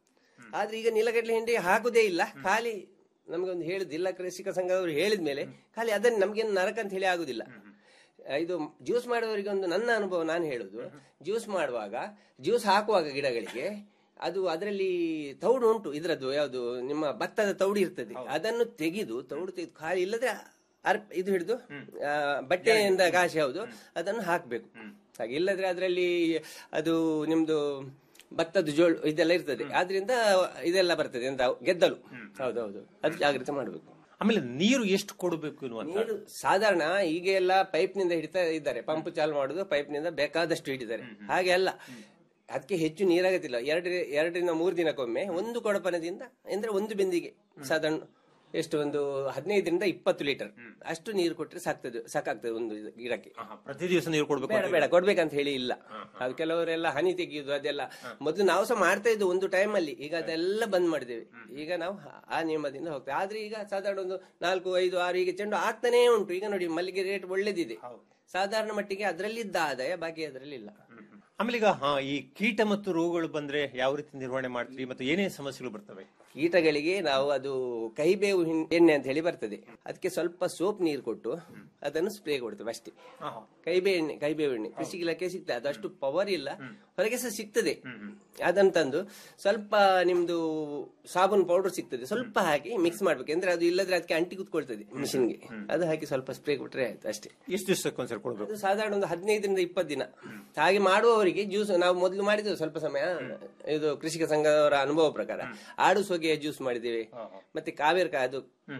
ಆದ್ರೆ ಈಗ ನೆಲಗಡ್ಲೆ ಹಿಂಡಿ ಹಾಕುದೇ ಇಲ್ಲ ಖಾಲಿ ನಮ್ಗೊಂದು ಹೇಳುದು ಜಿಲ್ಲಾ ಕೃಷಿಕ ಸಂಘದವರು ಹೇಳಿದ ಮೇಲೆ ಖಾಲಿ ಅದನ್ನ ನಮ್ಗೇನು ನರಕ ಅಂತ ಹೇಳಿ ಆಗುದಿಲ್ಲ ಆ, ಇದು ಜ್ಯೂಸ್ ಮಾಡುವವರಿಗೆ ಒಂದು ನನ್ನ ಅನುಭವ ನಾನು ಹೇಳುದು ಜ್ಯೂಸ್ ಮಾಡುವಾಗ ಜ್ಯೂಸ್ ಹಾಕುವಾಗ ಗಿಡಗಳಿಗೆ ಅದು ಅದರಲ್ಲಿ ತೌಡು ಉಂಟು ಇದ್ರದ್ದು ಯಾವುದು ನಿಮ್ಮ ಭತ್ತದ ತೌಡು ಇರ್ತದೆ ಅದನ್ನು ತೆಗೆದು ತೌಡು ತೆಗೆದು ಖಾಲಿ ಇಲ್ಲದ್ರೆ ಅರ್ಪ್ ಇದು ಹಿಡಿದು ಆ, ಬಟ್ಟೆಯಿಂದ ಗಾಸಿ ಹೌದು ಅದನ್ನು ಹಾಕ್ಬೇಕು ಹಾಗೆ ಇಲ್ಲದ್ರೆ ಅದರಲ್ಲಿ ಅದು ನಿಮ್ದು ಭತ್ತದ ಜೋಳು ಇದೆಲ್ಲ ಇರ್ತದೆ ಆದ್ರಿಂದ ಇದೆಲ್ಲ ಬರ್ತದೆ ಅಂತ ಗೆದ್ದಲು ಹೌದೌದು ಅದು ಜಾಗ್ರತೆ ಮಾಡಬೇಕು ಆಮೇಲೆ ನೀರು ಎಷ್ಟು ಕೊಡಬೇಕು ಎನ್ನುವಂತ ನೀರು ಸಾಧಾರಣ ಈಗ ಎಲ್ಲ ಪೈಪ್ ನಿಂದ ಹಿಡಿತಾ ಇದ್ದಾರೆ ಪಂಪ್ ಚಾಲು ಮಾಡುದು ಪೈಪ್ ನಿಂದ ಬೇಕಾದಷ್ಟು ಹಿಡಿತಾರೆ ಹಾಗೆ ಅಲ್ಲ ಅದಕ್ಕೆ ಹೆಚ್ಚು ನೀರಾಗತ್ತಿಲ್ಲ ಎರಡು ಎರಡರಿಂದ ಮೂರು ದಿನಕ್ಕೊಮ್ಮೆ ಒಂದು ಕೊಡಪನದಿಂದ ಅಂದ್ರೆ ಒಂದು ಬಿಂದಿಗೆ ಸಾಧಾರಣ ಎಷ್ಟು ಒಂದು ಹದಿನೈದರಿಂದ ಇಪ್ಪತ್ತು ಲೀಟರ್ ಅಷ್ಟು ನೀರು ಕೊಟ್ಟರೆ ಸಾಕ್ತದೆ ಸಾಕಾಗ್ತದೆ ಒಂದು ಇದು ಗಿಡಕ್ಕೆ ಪ್ರತಿ ದಿವಸ ನೀರು ಕೊಡ್ಬೇಕು ಬೇಡ ಬೇಡ ಕೊಡ್ಬೇಕಂತ ಹೇಳಿ ಇಲ್ಲ ಅದು ಕೆಲವರೆಲ್ಲ ಹನಿ ತೆಗೆಯುದು ಅದೆಲ್ಲ ಮೊದಲು ನಾವು ಸಹ ಮಾಡ್ತಾ ಇದ್ವು ಒಂದು ಟೈಮ್ ಅಲ್ಲಿ ಈಗ ಅದೆಲ್ಲ ಬಂದ್ ಮಾಡಿದ್ದೇವೆ ಈಗ ನಾವು ಆ ನಿಯಮದಿಂದ ಹೋಗ್ತೇವೆ ಆದ್ರೆ ಈಗ ಸಾಧಾರಣ ಒಂದು ನಾಲ್ಕು ಐದು ಆರು ಈಗ ಚೆಂಡು ಆಗ್ತಾನೇ ಉಂಟು ಈಗ ನೋಡಿ ಮಲ್ಲಿಗೆ ರೇಟ್ ಒಳ್ಳೇದಿದೆ ಸಾಧಾರಣ ಮಟ್ಟಿಗೆ ಅದರಲ್ಲಿದ್ದ ಆದಾಯ ಬಾಕಿ ಅದರಲ್ಲಿ ಇಲ್ಲ ಆಮೇಲೆ ಈಗ ಹಾ ಈ ಕೀಟ ಮತ್ತು ರೋಗಗಳು ಬಂದ್ರೆ ಯಾವ ರೀತಿ ನಿರ್ವಹಣೆ ಮಾಡ್ತೀವಿ ಮತ್ತು ಏನೇನು ಸಮಸ್ಯೆಗಳು ಬರ್ತವೆ ಕೀಟಗಳಿಗೆ ನಾವು ಅದು ಕೈಬೇವು ಹಿಂ- ಎಣ್ಣೆ ಅಂತ ಹೇಳಿ ಬರ್ತದೆ ಅದಕ್ಕೆ ಸ್ವಲ್ಪ ಸೋಪ್ ನೀರು ಕೊಟ್ಟು ಅದನ್ನು ಸ್ಪ್ರೇ ಕೊಡ್ತೇವೆ ಅಷ್ಟೇ ಕೈಬೇ ಎಣ್ಣೆ ಕೈಬೇವು ಎಣ್ಣೆ ಕೃಷಿ ಇಲಾಖೆ ಸಿಗ್ತದೆ ಅದಷ್ಟು ಪವರ್ ಇಲ್ಲ ಹೊರಗೆ ಸಹ ಸಿಗ್ತದೆ ಅದನ್ನು ತಂದು ಸ್ವಲ್ಪ ನಿಮ್ದು ಸಾಬೂನ್ ಪೌಡರ್ ಸಿಗ್ತದೆ ಸ್ವಲ್ಪ ಹಾಕಿ ಮಿಕ್ಸ್ ಮಾಡ್ಬೇಕು ಅಂದ್ರೆ ಅದು ಇಲ್ಲದ್ರೆ ಅದಕ್ಕೆ ಅಂಟಿ ಕುತ್ಕೊಳ್ತದೆ ಮಿಷಿನ್ಗೆ ಅದು ಹಾಕಿ ಸ್ವಲ್ಪ ಸ್ಪ್ರೇ ಕೊಟ್ರೆ ಆಯ್ತು ಅಷ್ಟೇ ಎಷ್ಟು ದಿವಸಕ್ಕೊಂದ್ಸರಿ ಕೊಡ್ಬೇಕು ಅದು ಸಾಧಾರಣ ಒಂದು ಹದಿನೈದರಿಂದ ಇಪ್ಪತ್ತು ದಿನ ಹಾಗೆ ಮಾಡುವವರಿಗೆ ಜ್ಯೂಸ್ ನಾವು ಮೊದಲು ಮಾಡಿದ್ದೇವೆ ಸ್ವಲ್ಪ ಸಮಯ ಇದು ಕೃಷಿಕ ಸಂಘದವರ ಅನುಭವ ಪ್ರಕಾರ ಆಡು ಸೊಗೆಯ ಜ್ಯೂಸ್ ಮಾಡಿದ್ದೇವೆ ಮತ್ತೆ ಕಾವೇರ್ಕ ಅದು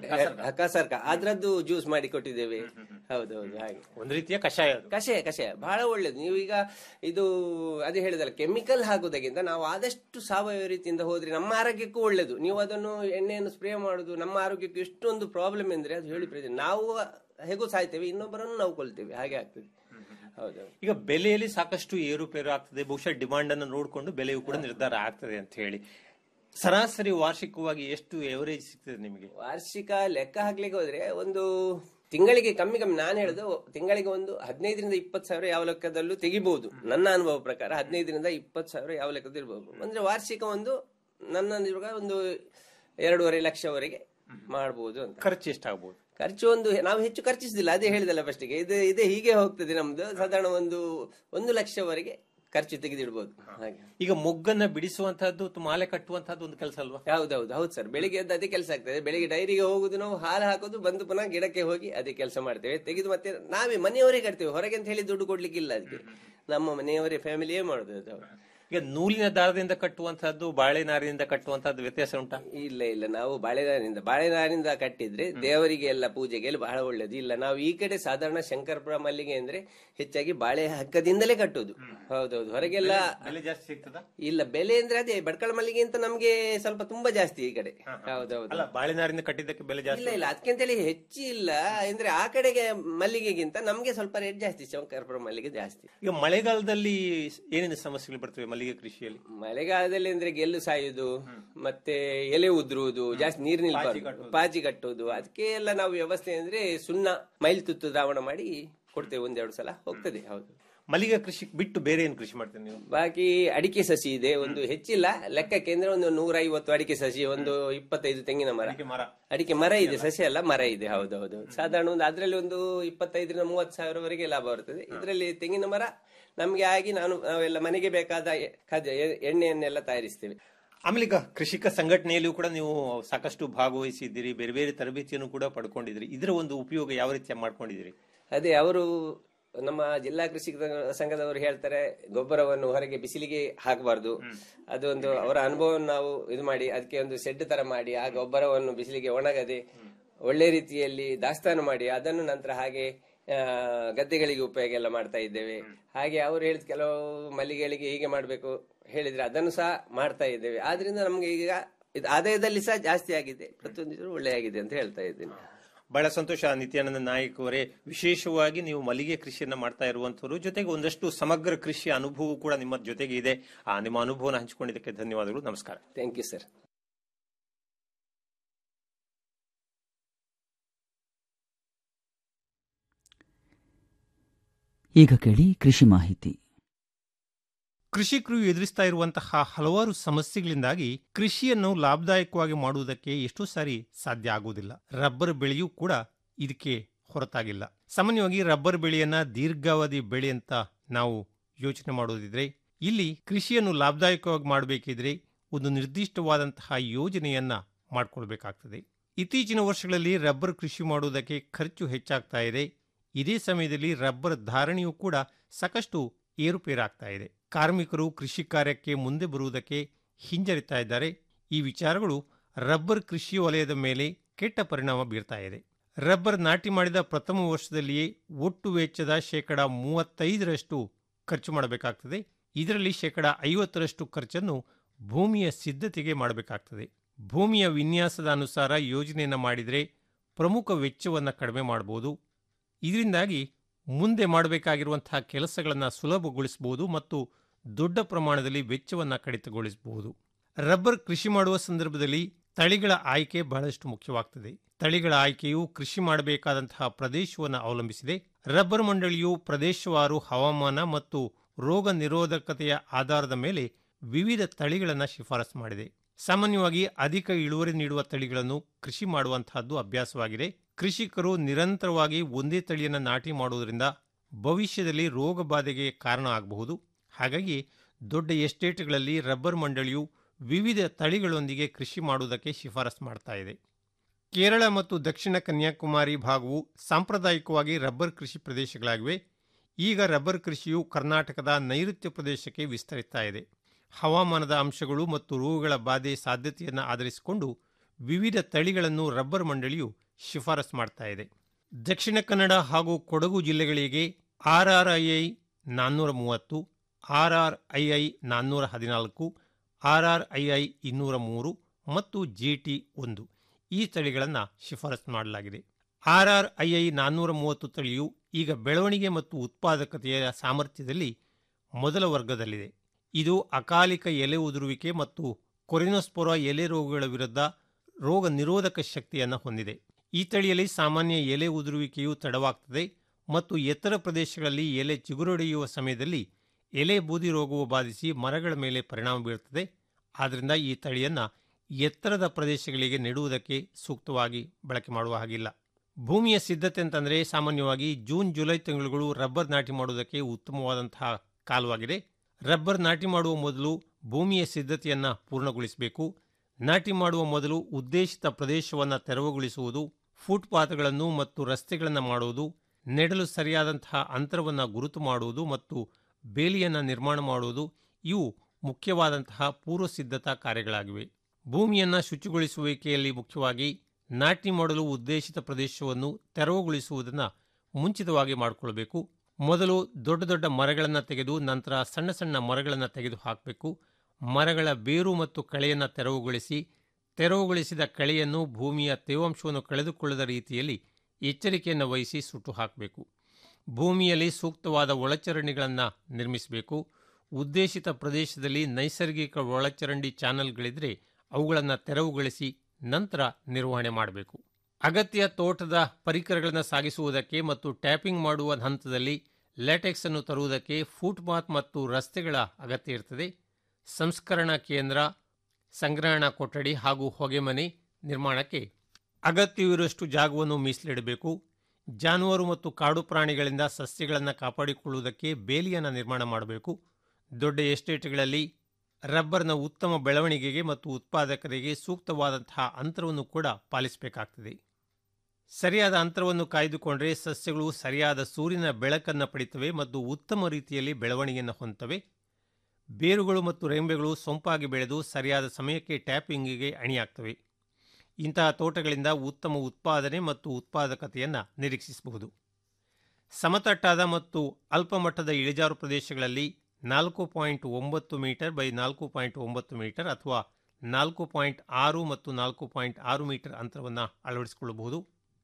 ಕಸರ್ಕ ಅದ್ರದ್ದು ಜ್ಯೂಸ್ ಮಾಡಿ ಕೊಟ್ಟಿದ್ದೇವೆ ಹೌದೌದು ಹಾಗೆ ಒಂದು ರೀತಿಯ ಕಷಾಯ ಅದು ಕಷಾಯ ಕಷಾಯ ಬಹಳ ಒಳ್ಳೇದು ನೀವು ಈಗ ಇದು ಅದೇ ಹೇಳಿದಲ್ಲ ಕೆಮಿಕಲ್ ಹಾಕುವುದಕ್ಕಿಂತ ನಾವು ಆದಷ್ಟು ಸಾವಯವ ರೀತಿಯಿಂದ ಹೋದ್ರೆ ನಮ್ಮ ಆರೋಗ್ಯಕ್ಕೂ ಒಳ್ಳೇದು ನೀವು ಅದನ್ನು ಎಣ್ಣೆಯನ್ನು ಸ್ಪ್ರೇ ಮಾಡುದು ನಮ್ಮ ಆರೋಗ್ಯಕ್ಕೆ ಎಷ್ಟೊಂದು ಪ್ರಾಬ್ಲಮ್ ಅಂದ್ರೆ ಅದು ಹೇಳಿ ಪ್ರಯೋಜನ ನಾವು ಹೇಗೂ ಸಾಯ್ತೇವೆ ಇನ್ನೊಬ್ಬರನ್ನು ನಾವು ಕೊಲ್ತೇವೆ ಹಾಗೆ ಆಗ್ತದೆ ಹೌದು ಈಗ ಬೆಲೆಯಲ್ಲಿ ಸಾಕಷ್ಟು ಏರುಪೇರು ಆಗ್ತದೆ ಬಹುಶಃ ಡಿಮಾಂಡ್ ಅನ್ನು ನೋಡಿಕೊಂಡು ಬೆಲೆಯು ಕೂಡ ನಿರ್ಧಾರ ಆಗ್ತದೆ ಅಂತ ಹೇಳಿ ಸರಾಸರಿ ವಾರ್ಷಿಕವಾಗಿ ಎಷ್ಟು ಎವರೇಜ್ ಸಿಗ್ತದೆ ನಿಮಗೆ ವಾರ್ಷಿಕ ಲೆಕ್ಕ ಹಾಕ್ಲಿಕ್ಕೆ ಹೋದ್ರೆ ಒಂದು ತಿಂಗಳಿಗೆ ಕಮ್ಮಿ ಕಮ್ಮಿ ನಾನು ಹೇಳುದು ತಿಂಗಳಿಗೆ ಒಂದು ಹದಿನೈದರಿಂದ ಇಪ್ಪತ್ತು ಸಾವಿರ ಯಾವ ಲೆಕ್ಕದಲ್ಲೂ ತೆಗಿಬಹುದು ನನ್ನ ಅನುಭವ ಪ್ರಕಾರ ಹದಿನೈದರಿಂದ ಇಪ್ಪತ್ತು ಸಾವಿರ ಯಾವ ಲೆಕ್ಕದಲ್ಲಿ ಇರಬಹುದು ಅಂದ್ರೆ ವಾರ್ಷಿಕ ಒಂದು ನನ್ನ ಇವಾಗ ಒಂದು ಎರಡೂವರೆ ಲಕ್ಷವರೆಗೆ ಮಾಡಬಹುದು ಅಂತ ಖರ್ಚು ಎಷ್ಟಾಗಬಹುದು ಖರ್ಚು ಒಂದು ನಾವು ಹೆಚ್ಚು ಖರ್ಚಿಸುದಿಲ್ಲ ಅದೇ ಹೇಳಿದಲ್ಲ ಫಸ್ಟಿಗೆ ಇದು ಇದೇ ಹೀಗೆ ಹೋಗ್ತದೆ ನಮ್ದು ಸಾಧಾರಣ ಒಂದು ಒಂದು ಲಕ್ಷವರೆಗೆ ಖರ್ಚು ತೆಗೆದಿಡ್ಬೋದು ಹಾಗೆ ಈಗ ಮೊಗ್ಗನ್ನ ಬಿಡಿಸುವಂತಹದ್ದು ಮತ್ತು ಮಾಲೆ ಕಟ್ಟುವಂತಹದ್ದು ಒಂದು ಕೆಲಸ ಅಲ್ವಾ ಹೌದೌದು ಹೌದು ಸರ್ ಬೆಳಿಗ್ಗೆ ಎದ್ದು ಅದೇ ಕೆಲಸ ಆಗ್ತದೆ ಬೆಳಿಗ್ಗೆ ಡೈರಿಗೆ ಹೋಗುದು ನಾವು ಹಾಲು ಹಾಕೋದು ಬಂದು ಪುನಃ ಗಿಡಕ್ಕೆ ಹೋಗಿ ಅದೇ ಕೆಲಸ ಮಾಡ್ತೇವೆ ತೆಗೆದು ಮತ್ತೆ ನಾವೇ ಮನೆಯವರೇ ಕಟ್ತೇವೆ ಹೊರಗೆ ಅಂತ ಹೇಳಿ ದುಡ್ಡು ಕೊಡ್ಲಿಕ್ಕಿಲ್ಲ ಅದಕ್ಕೆ ನಮ್ಮ ಮನೆಯವರೇ ಫ್ಯಾಮಿಲಿಯೇ ಮಾಡುದು ಅದು ಈಗ ನೂಲಿನ ದಾರದಿಂದ ಕಟ್ಟುವಂತಹದ್ದು ಬಾಳೆ ನಾರಿನಿಂದ ಕಟ್ಟುವಂತಹದ್ದು ವ್ಯತ್ಯಾಸ ಉಂಟಾ ಇಲ್ಲ ಇಲ್ಲ ನಾವು ಬಾಳೆನಾರಿನಿಂದ ಬಾಳೆನಾರಿನಿಂದ ಕಟ್ಟಿದ್ರೆ ದೇವರಿಗೆ ಎಲ್ಲ ಪೂಜೆಗೆ ಎಲ್ಲ ಬಹಳ ಒಳ್ಳೇದು ಇಲ್ಲ ನಾವು ಈ ಕಡೆ ಸಾಧಾರಣ ಶಂಕರಪುರ ಮಲ್ಲಿಗೆ ಅಂದ್ರೆ ಹೆಚ್ಚಾಗಿ ಬಾಳೆ ಹಕ್ಕದಿಂದಲೇ ಕಟ್ಟುದು ಹೌದೌದು ಹೊರಗೆಲ್ಲ ಬೆಲೆ ಜಾಸ್ತಿ ಸಿಗ್ತದ ಇಲ್ಲ ಬೆಲೆ ಅಂದ್ರೆ ಅದೇ ಬಡ್ಕಳ ಮಲ್ಲಿಗೆ ಅಂತ ನಮ್ಗೆ ಸ್ವಲ್ಪ ತುಂಬಾ ಜಾಸ್ತಿ ಈ ಕಡೆ ಹೌದೌದು ಅಲ್ಲ ಬಾಳೆ ನಾರಿನಿಂದ ಕಟ್ಟಿದ್ದಕ್ಕೆ ಬೆಲೆ ಜಾಸ್ತಿ ಇಲ್ಲ ಇಲ್ಲ ಅದಕ್ಕಿಂತೇಳಿ ಹೆಚ್ಚಿಲ್ಲ ಅಂದ್ರೆ ಆ ಕಡೆಗೆ ಮಲ್ಲಿಗೆಗಿಂತ ನಮ್ಗೆ ಸ್ವಲ್ಪ ರೇಟ್ ಜಾಸ್ತಿ ಶಂಕರಪುರ ಮಲ್ಲಿಗೆ ಜಾಸ್ತಿ ಈಗ ಮಳೆಗಾಲದಲ್ಲಿ ಏನೇನು ಸಮಸ್ಯೆಗಳು ಬರ್ತವೆ ಮಲ್ಲಿಗೆ ಕೃಷಿಯಲ್ಲಿ ಮಳೆಗಾಲದಲ್ಲಿ ಅಂದ್ರೆ ಗೆಲ್ಲು ಸಾಯುದು ಮತ್ತೆ ಎಲೆ ಉದುರುವುದು ಜಾಸ್ತಿ ನೀರು ನಿಲ್ಬಾರ್ದು ಪಾಚಿ ಕಟ್ಟುವುದು ಅದಕ್ಕೆ ಎಲ್ಲ ನಾವು ವ್ಯವಸ್ಥೆ ಅಂದ್ರೆ ಸುಣ್ಣ ಮೈಲ್ ತುತ್ತು ದ್ರಾವಣ ಮಾಡಿ ಕೊಡ್ತೇವೆ ಒಂದೆರಡು ಸಲ ಹೋಗ್ತದೆ ಹೌದು ಮಲ್ಲಿಗೆ ಕೃಷಿ ಬಿಟ್ಟು ಬೇರೆ ಏನು ಕೃಷಿ ಮಾಡ್ತೀರಿ ನೀವು ಬಾಕಿ ಅಡಿಕೆ ಸಸಿ ಇದೆ ಒಂದು ಹೆಚ್ಚಿಲ್ಲ ಲೆಕ್ಕಕ್ಕೆ ಅಂದ್ರೆ ಒಂದು ನೂರ ಐವತ್ತು ಅಡಿಕೆ ಸಸಿ ಒಂದು ಇಪ್ಪತ್ತೈದು ತೆಂಗಿನ ಮರ ಮರ ಅಡಿಕೆ ಮರ ಇದೆ ಸಸಿ ಅಲ್ಲ ಮರ ಇದೆ ಹೌದೌದು ಸಾಧಾರಣ ಒಂದು ಅದ್ರಲ್ಲಿ ಒಂದು ಇಪ್ಪತ್ತೈದರಿಂದ ಮೂವತ್ತು ಸಾವಿರವರೆಗೆ ಲಾಭ ಬರ್ತದೆ ಇದರಲ್ಲಿ ತೆಂಗಿನ ಮರ ನಮ್ಗೆ ಆಗಿ ನಾನು ನಾವೆಲ್ಲ ಮನೆಗೆ ಬೇಕಾದ ಎ- ಖಾದ್ಯ ಎ- ಎಣ್ಣೆಯನ್ನೆಲ್ಲ ತಯಾರಿಸ್ತೇವೆ ಆಮೇಲೆ ಈಗ ಕೃಷಿಕ ಸಂಘಟನೆಯಲ್ಲೂ ಕೂಡ ನೀವು ಸಾಕಷ್ಟು ಭಾಗವಹಿಸಿದ್ದೀರಿ ಬೇರೆ ಬೇರೆ ತರಬೇತಿಯನ್ನು ಕೂಡ ಪಡ್ಕೊಂಡಿದ್ದೀರಿ ಇದರ ಒಂದು ಉಪಯೋಗ ಯಾವ ರೀತಿ ಮಾಡ್ಕೊಂಡಿದ್ದೀರಿ ಅದೇ ಅವರು ನಮ್ಮ ಜಿಲ್ಲಾ ಕೃಷಿ ಸಂಘದವರು ಹೇಳ್ತಾರೆ ಗೊಬ್ಬರವನ್ನು ಹೊರಗೆ ಬಿಸಿಲಿಗೆ ಹಾಕಬಾರ್ದು ಅದೊಂದು ಅವರ ಅನುಭವವನ್ನು ನಾವು ಇದು ಮಾಡಿ ಅದಕ್ಕೆ ಒಂದು ಸೆಡ್ ತರ ಮಾಡಿ ಆ ಗೊಬ್ಬರವನ್ನು ಬಿಸಿಲಿಗೆ ಒಣಗದೆ ಒಳ್ಳೆ ರೀತಿಯಲ್ಲಿ ದಾಸ್ತಾನು ಮಾಡಿ ಅದನ್ನು ನಂತರ ಹಾಗೆ ಆ, ಗದ್ದೆಗಳಿಗೆ ಉಪಯೋಗ ಎಲ್ಲ ಮಾಡ್ತಾ ಇದ್ದೇವೆ ಹಾಗೆ ಅವರು ಹೇಳಿದ ಕೆಲವು ಮಲ್ಲಿಗೆಗಳಿಗೆ ಹೀಗೆ ಮಾಡಬೇಕು ಹೇಳಿದ್ರೆ ಅದನ್ನು ಸಹ ಮಾಡ್ತಾ ಇದ್ದೇವೆ ಆದ್ರಿಂದ ನಮ್ಗೆ ಈಗ ಇದು ಆದಾಯದಲ್ಲಿ ಸಹ ಜಾಸ್ತಿ ಆಗಿದೆ ಪ್ರತಿಯೊಂದು ಒಳ್ಳೆ ಆಗಿದೆ ಅಂತ ಹೇಳ್ತಾ ಇದ್ದೀನಿ ಬಹಳ ಸಂತೋಷ ನಿತ್ಯಾನಂದ ನಾಯಕ್ ಅವರೇ ವಿಶೇಷವಾಗಿ ನೀವು ಮಲ್ಲಿಗೆ ಕೃಷಿಯನ್ನ ಮಾಡ್ತಾ ಇರುವಂತವರು ಜೊತೆಗೆ ಒಂದಷ್ಟು ಸಮಗ್ರ ಕೃಷಿ ಅನುಭವ ಕೂಡ ನಿಮ್ಮ ಜೊತೆಗೆ ಇದೆ ಆ ನಿಮ್ಮ ಅನುಭವನ ಹಂಚಿಕೊಂಡಿದ್ದಕ್ಕೆ ಧನ್ಯವಾದಗಳು ನಮಸ್ಕಾರ ಥ್ಯಾಂಕ್ ಯು ಸರ್ ಈಗ ಕೇಳಿ ಕೃಷಿ ಮಾಹಿತಿ ಕೃಷಿಕರು ಎದುರಿಸ್ತಾ ಇರುವಂತಹ ಹಲವಾರು ಸಮಸ್ಯೆಗಳಿಂದಾಗಿ ಕೃಷಿಯನ್ನು ಲಾಭದಾಯಕವಾಗಿ ಮಾಡುವುದಕ್ಕೆ ಎಷ್ಟೋ ಸಾರಿ ಸಾಧ್ಯ ಆಗುವುದಿಲ್ಲ ರಬ್ಬರ್ ಬೆಳೆಯೂ ಕೂಡ ಇದಕ್ಕೆ ಹೊರತಾಗಿಲ್ಲ ಸಾಮಾನ್ಯವಾಗಿ ರಬ್ಬರ್ ಬೆಳೆಯನ್ನ ದೀರ್ಘಾವಧಿ ಬೆಳೆ ಅಂತ ನಾವು ಯೋಚನೆ ಮಾಡೋದಿದ್ರೆ ಇಲ್ಲಿ ಕೃಷಿಯನ್ನು ಲಾಭದಾಯಕವಾಗಿ ಮಾಡಬೇಕಿದ್ರೆ ಒಂದು ನಿರ್ದಿಷ್ಟವಾದಂತಹ ಯೋಜನೆಯನ್ನ ಮಾಡಿಕೊಳ್ಬೇಕಾಗ್ತದೆ ಇತ್ತೀಚಿನ ವರ್ಷಗಳಲ್ಲಿ ರಬ್ಬರ್ ಕೃಷಿ ಮಾಡುವುದಕ್ಕೆ ಖರ್ಚು ಹೆಚ್ಚಾಗ್ತಾ ಇದೆ ಇದೇ ಸಮಯದಲ್ಲಿ ರಬ್ಬರ್ ಧಾರಣೆಯೂ ಕೂಡ ಸಾಕಷ್ಟು ಏರುಪೇರಾಗ್ತಾ ಇದೆ ಕಾರ್ಮಿಕರು ಕೃಷಿ ಕಾರ್ಯಕ್ಕೆ ಮುಂದೆ ಬರುವುದಕ್ಕೆ ಹಿಂಜರಿತಾ ಇದ್ದಾರೆ ಈ ವಿಚಾರಗಳು ರಬ್ಬರ್ ಕೃಷಿ ವಲಯದ ಮೇಲೆ ಕೆಟ್ಟ ಪರಿಣಾಮ ಬೀರ್ತಾ ಇದೆ ರಬ್ಬರ್ ನಾಟಿ ಮಾಡಿದ ಪ್ರಥಮ ವರ್ಷದಲ್ಲಿಯೇ ಒಟ್ಟು ವೆಚ್ಚದ ಶೇಕಡ ಮೂವತ್ತೈದರಷ್ಟು ಖರ್ಚು ಮಾಡಬೇಕಾಗ್ತದೆ ಇದರಲ್ಲಿ ಶೇಕಡ ಐವತ್ತರಷ್ಟು ಖರ್ಚನ್ನು ಭೂಮಿಯ ಸಿದ್ಧತೆಗೆ ಮಾಡಬೇಕಾಗ್ತದೆ ಭೂಮಿಯ ವಿನ್ಯಾಸದ ಅನುಸಾರ ಯೋಜನೆಯನ್ನು ಮಾಡಿದರೆ ಪ್ರಮುಖ ವೆಚ್ಚವನ್ನು ಕಡಿಮೆ ಮಾಡಬಹುದು ಇದರಿಂದಾಗಿ ಮುಂದೆ ಮಾಡಬೇಕಾಗಿರುವಂತಹ ಕೆಲಸಗಳನ್ನು ಸುಲಭಗೊಳಿಸಬಹುದು ಮತ್ತು ದೊಡ್ಡ ಪ್ರಮಾಣದಲ್ಲಿ ವೆಚ್ಚವನ್ನು ಕಡಿತಗೊಳಿಸಬಹುದು ರಬ್ಬರ್ ಕೃಷಿ ಮಾಡುವ ಸಂದರ್ಭದಲ್ಲಿ ತಳಿಗಳ ಆಯ್ಕೆ ಬಹಳಷ್ಟು ಮುಖ್ಯವಾಗ್ತದೆ ತಳಿಗಳ ಆಯ್ಕೆಯು ಕೃಷಿ ಮಾಡಬೇಕಾದಂತಹ ಪ್ರದೇಶವನ್ನು ಅವಲಂಬಿಸಿದೆ ರಬ್ಬರ್ ಮಂಡಳಿಯು ಪ್ರದೇಶವಾರು ಹವಾಮಾನ ಮತ್ತು ರೋಗ ನಿರೋಧಕತೆಯ ಆಧಾರದ ಮೇಲೆ ವಿವಿಧ ತಳಿಗಳನ್ನು ಶಿಫಾರಸು ಮಾಡಿದೆ ಸಾಮಾನ್ಯವಾಗಿ ಅಧಿಕ ಇಳುವರಿ ನೀಡುವ ತಳಿಗಳನ್ನು ಕೃಷಿ ಮಾಡುವಂತಹದ್ದು ಅಭ್ಯಾಸವಾಗಿದೆ ಕೃಷಿಕರು ನಿರಂತರವಾಗಿ ಒಂದೇ ತಳಿಯನ್ನು ನಾಟಿ ಮಾಡುವುದರಿಂದ ಭವಿಷ್ಯದಲ್ಲಿ ರೋಗ ಬಾಧೆಗೆ ಕಾರಣ ಆಗಬಹುದು ಹಾಗಾಗಿ ದೊಡ್ಡ ಎಸ್ಟೇಟ್ಗಳಲ್ಲಿ ರಬ್ಬರ್ ಮಂಡಳಿಯು ವಿವಿಧ ತಳಿಗಳೊಂದಿಗೆ ಕೃಷಿ ಮಾಡುವುದಕ್ಕೆ ಶಿಫಾರಸು ಮಾಡ್ತಾ ಇದೆ ಕೇರಳ ಮತ್ತು ದಕ್ಷಿಣ ಕನ್ಯಾಕುಮಾರಿ ಭಾಗವು ಸಾಂಪ್ರದಾಯಿಕವಾಗಿ ರಬ್ಬರ್ ಕೃಷಿ ಪ್ರದೇಶಗಳಾಗಿವೆ ಈಗ ರಬ್ಬರ್ ಕೃಷಿಯು ಕರ್ನಾಟಕದ ನೈಋತ್ಯ ಪ್ರದೇಶಕ್ಕೆ ವಿಸ್ತರಿಸ್ತಾ ಇದೆ ಹವಾಮಾನದ ಅಂಶಗಳು ಮತ್ತು ರೋಗಗಳ ಬಾಧೆ ಸಾಧ್ಯತೆಯನ್ನು ಆಧರಿಸಿಕೊಂಡು ವಿವಿಧ ತಳಿಗಳನ್ನು ರಬ್ಬರ್ ಮಂಡಳಿಯು ಶಿಫಾರಸು ಮಾಡ್ತಾ ಇದೆ ದಕ್ಷಿಣ ಕನ್ನಡ ಹಾಗೂ ಕೊಡಗು ಜಿಲ್ಲೆಗಳಿಗೆ ಆರ್ಆರ್ಐಐ ನಾನ್ನೂರ ಮೂವತ್ತು ಆರ್ಆರ್ಐಐ ನಾನ್ನೂರ ಹದಿನಾಲ್ಕು ಆರ್ಆರ್ಐಐ ಇನ್ನೂರ ಮೂರು ಮತ್ತು ಜಿಟಿ ಒಂದು ಈ ತಳಿಗಳನ್ನು ಶಿಫಾರಸು ಮಾಡಲಾಗಿದೆ ಆರ್ಆರ್ಐಐ ನಾನ್ನೂರ ಮೂವತ್ತು ತಳಿಯು ಈಗ ಬೆಳವಣಿಗೆ ಮತ್ತು ಉತ್ಪಾದಕತೆಯ ಸಾಮರ್ಥ್ಯದಲ್ಲಿ ಮೊದಲ ವರ್ಗದಲ್ಲಿದೆ ಇದು ಅಕಾಲಿಕ ಎಲೆ ಉದುರುವಿಕೆ ಮತ್ತು ಕೊರಿನೋಸ್ಪೊರ ಎಲೆ ರೋಗಗಳ ವಿರುದ್ಧ ರೋಗ ನಿರೋಧಕ ಶಕ್ತಿಯನ್ನು ಹೊಂದಿದೆ ಈ ತಳಿಯಲ್ಲಿ ಸಾಮಾನ್ಯ ಎಲೆ ಉದುರುವಿಕೆಯು ತಡವಾಗ್ತದೆ ಮತ್ತು ಎತ್ತರ ಪ್ರದೇಶಗಳಲ್ಲಿ ಎಲೆ ಚಿಗುರೊಡೆಯುವ ಸಮಯದಲ್ಲಿ ಎಲೆ ಬೂದಿ ರೋಗವು ಬಾಧಿಸಿ ಮರಗಳ ಮೇಲೆ ಪರಿಣಾಮ ಬೀರುತ್ತದೆ ಆದ್ದರಿಂದ ಈ ತಳಿಯನ್ನು ಎತ್ತರದ ಪ್ರದೇಶಗಳಿಗೆ ನೆಡುವುದಕ್ಕೆ ಸೂಕ್ತವಾಗಿ ಬಳಕೆ ಮಾಡುವ ಹಾಗಿಲ್ಲ ಭೂಮಿಯ ಸಿದ್ಧತೆ ಅಂತಂದರೆ ಸಾಮಾನ್ಯವಾಗಿ ಜೂನ್ ಜುಲೈ ತಿಂಗಳುಗಳು ರಬ್ಬರ್ ನಾಟಿ ಮಾಡುವುದಕ್ಕೆ ಉತ್ತಮವಾದಂತಹ ಕಾಲವಾಗಿದೆ ರಬ್ಬರ್ ನಾಟಿ ಮಾಡುವ ಮೊದಲು ಭೂಮಿಯ ಸಿದ್ಧತೆಯನ್ನು ಪೂರ್ಣಗೊಳಿಸಬೇಕು ನಾಟಿ ಮಾಡುವ ಮೊದಲು ಉದ್ದೇಶಿತ ಪ್ರದೇಶವನ್ನು ತೆರವುಗೊಳಿಸುವುದು ಫುಟ್ಪಾತ್ಗಳನ್ನು ಮತ್ತು ರಸ್ತೆಗಳನ್ನು ಮಾಡುವುದು ನೆಡಲು ಸರಿಯಾದಂತಹ ಅಂತರವನ್ನು ಗುರುತು ಮಾಡುವುದು ಮತ್ತು ಬೇಲಿಯನ್ನು ನಿರ್ಮಾಣ ಮಾಡುವುದು ಇವು ಮುಖ್ಯವಾದಂತಹ ಪೂರ್ವ ಸಿದ್ಧತಾ ಕಾರ್ಯಗಳಾಗಿವೆ ಭೂಮಿಯನ್ನು ಶುಚಿಗೊಳಿಸುವಿಕೆಯಲ್ಲಿ ಮುಖ್ಯವಾಗಿ ನಾಟಿ ಮಾಡಲು ಉದ್ದೇಶಿತ ಪ್ರದೇಶವನ್ನು ತೆರವುಗೊಳಿಸುವುದನ್ನು ಮುಂಚಿತವಾಗಿ ಮಾಡಿಕೊಳ್ಬೇಕು ಮೊದಲು ದೊಡ್ಡ ದೊಡ್ಡ ಮರಗಳನ್ನು ತೆಗೆದು ನಂತರ ಸಣ್ಣ ಸಣ್ಣ ಮರಗಳನ್ನು ತೆಗೆದು ಹಾಕಬೇಕು ಮರಗಳ ಬೇರು ಮತ್ತು ಕಳೆಯನ್ನು ತೆರವುಗೊಳಿಸಿ ತೆರವುಗೊಳಿಸಿದ ಕಳೆಯನ್ನು ಭೂಮಿಯ ತೇವಾಂಶವನ್ನು ಕಳೆದುಕೊಳ್ಳದ ರೀತಿಯಲ್ಲಿ ಎಚ್ಚರಿಕೆಯನ್ನು ವಹಿಸಿ ಸುಟ್ಟು ಹಾಕಬೇಕು ಭೂಮಿಯಲ್ಲಿ ಸೂಕ್ತವಾದ ಒಳಚರಂಡಿಗಳನ್ನು ನಿರ್ಮಿಸಬೇಕು ಉದ್ದೇಶಿತ ಪ್ರದೇಶದಲ್ಲಿ ನೈಸರ್ಗಿಕ ಒಳಚರಂಡಿ ಚಾನಲ್ಗಳಿದ್ರೆ ಅವುಗಳನ್ನು ತೆರವುಗೊಳಿಸಿ ನಂತರ ನಿರ್ವಹಣೆ ಮಾಡಬೇಕು ಅಗತ್ಯ ತೋಟದ ಪರಿಕರಗಳನ್ನು ಸಾಗಿಸುವುದಕ್ಕೆ ಮತ್ತು ಟ್ಯಾಪಿಂಗ್ ಮಾಡುವ ಹಂತದಲ್ಲಿ ಲ್ಯಾಟೆಕ್ಸ್ ಅನ್ನು ತರುವುದಕ್ಕೆ ಫುಟ್ಪಾತ್ ಮತ್ತು ರಸ್ತೆಗಳ ಅಗತ್ಯ ಇರ್ತದೆ ಸಂಸ್ಕರಣಾ ಕೇಂದ್ರ ಸಂಗ್ರಹಣಾ ಕೊಠಡಿ ಹಾಗೂ ಹೊಗೆಮನೆ ನಿರ್ಮಾಣಕ್ಕೆ ಅಗತ್ಯವಿರುವಷ್ಟು ಜಾಗವನ್ನು ಮೀಸಲಿಡಬೇಕು ಜಾನುವಾರು ಮತ್ತು ಕಾಡು ಪ್ರಾಣಿಗಳಿಂದ ಸಸ್ಯಗಳನ್ನು ಕಾಪಾಡಿಕೊಳ್ಳುವುದಕ್ಕೆ ಬೇಲಿಯನ್ನು ನಿರ್ಮಾಣ ಮಾಡಬೇಕು ದೊಡ್ಡ ಎಸ್ಟೇಟ್ಗಳಲ್ಲಿ ರಬ್ಬರ್ನ ಉತ್ತಮ ಬೆಳವಣಿಗೆಗೆ ಮತ್ತು ಉತ್ಪಾದಕರಿಗೆ ಸೂಕ್ತವಾದಂತಹ ಅಂತರವನ್ನು ಕೂಡ ಪಾಲಿಸಬೇಕಾಗ್ತದೆ ಸರಿಯಾದ ಅಂತರವನ್ನು ಕಾಯ್ದುಕೊಂಡರೆ ಸಸ್ಯಗಳು ಸರಿಯಾದ ಸೂರ್ಯನ ಬೆಳಕನ್ನು ಪಡಿತವೆ ಮತ್ತು ಉತ್ತಮ ರೀತಿಯಲ್ಲಿ ಬೆಳವಣಿಗೆಯನ್ನು ಹೊಂದುತ್ತವೆ ಬೇರುಗಳು ಮತ್ತು ರೆಂಬೆಗಳು ಸೊಂಪಾಗಿ ಬೆಳೆದು ಸರಿಯಾದ ಸಮಯಕ್ಕೆ ಟ್ಯಾಪಿಂಗಿಗೆ ಅಣಿಯಾಗ್ತವೆ ಇಂತಹ ತೋಟಗಳಿಂದ ಉತ್ತಮ ಉತ್ಪಾದನೆ ಮತ್ತು ಉತ್ಪಾದಕತೆಯನ್ನು ನಿರೀಕ್ಷಿಸಬಹುದು ಸಮತಟ್ಟಾದ ಮತ್ತು ಅಲ್ಪಮಟ್ಟದ ಇಳಿಜಾರು ಪ್ರದೇಶಗಳಲ್ಲಿ ನಾಲ್ಕು ಪಾಯಿಂಟ್ ಒಂಬತ್ತು ಮೀಟರ್ ಬೈ ನಾಲ್ಕು ಪಾಯಿಂಟ್ ಒಂಬತ್ತು ಮೀಟರ್ ಅಥವಾ ನಾಲ್ಕು ಪಾಯಿಂಟ್ ಆರು ಮತ್ತು ನಾಲ್ಕು ಪಾಯಿಂಟ್ ಆರು ಮೀಟರ್ ಅಂತರವನ್ನು ಅಳವಡಿಸಿಕೊಳ್ಳಬಹುದು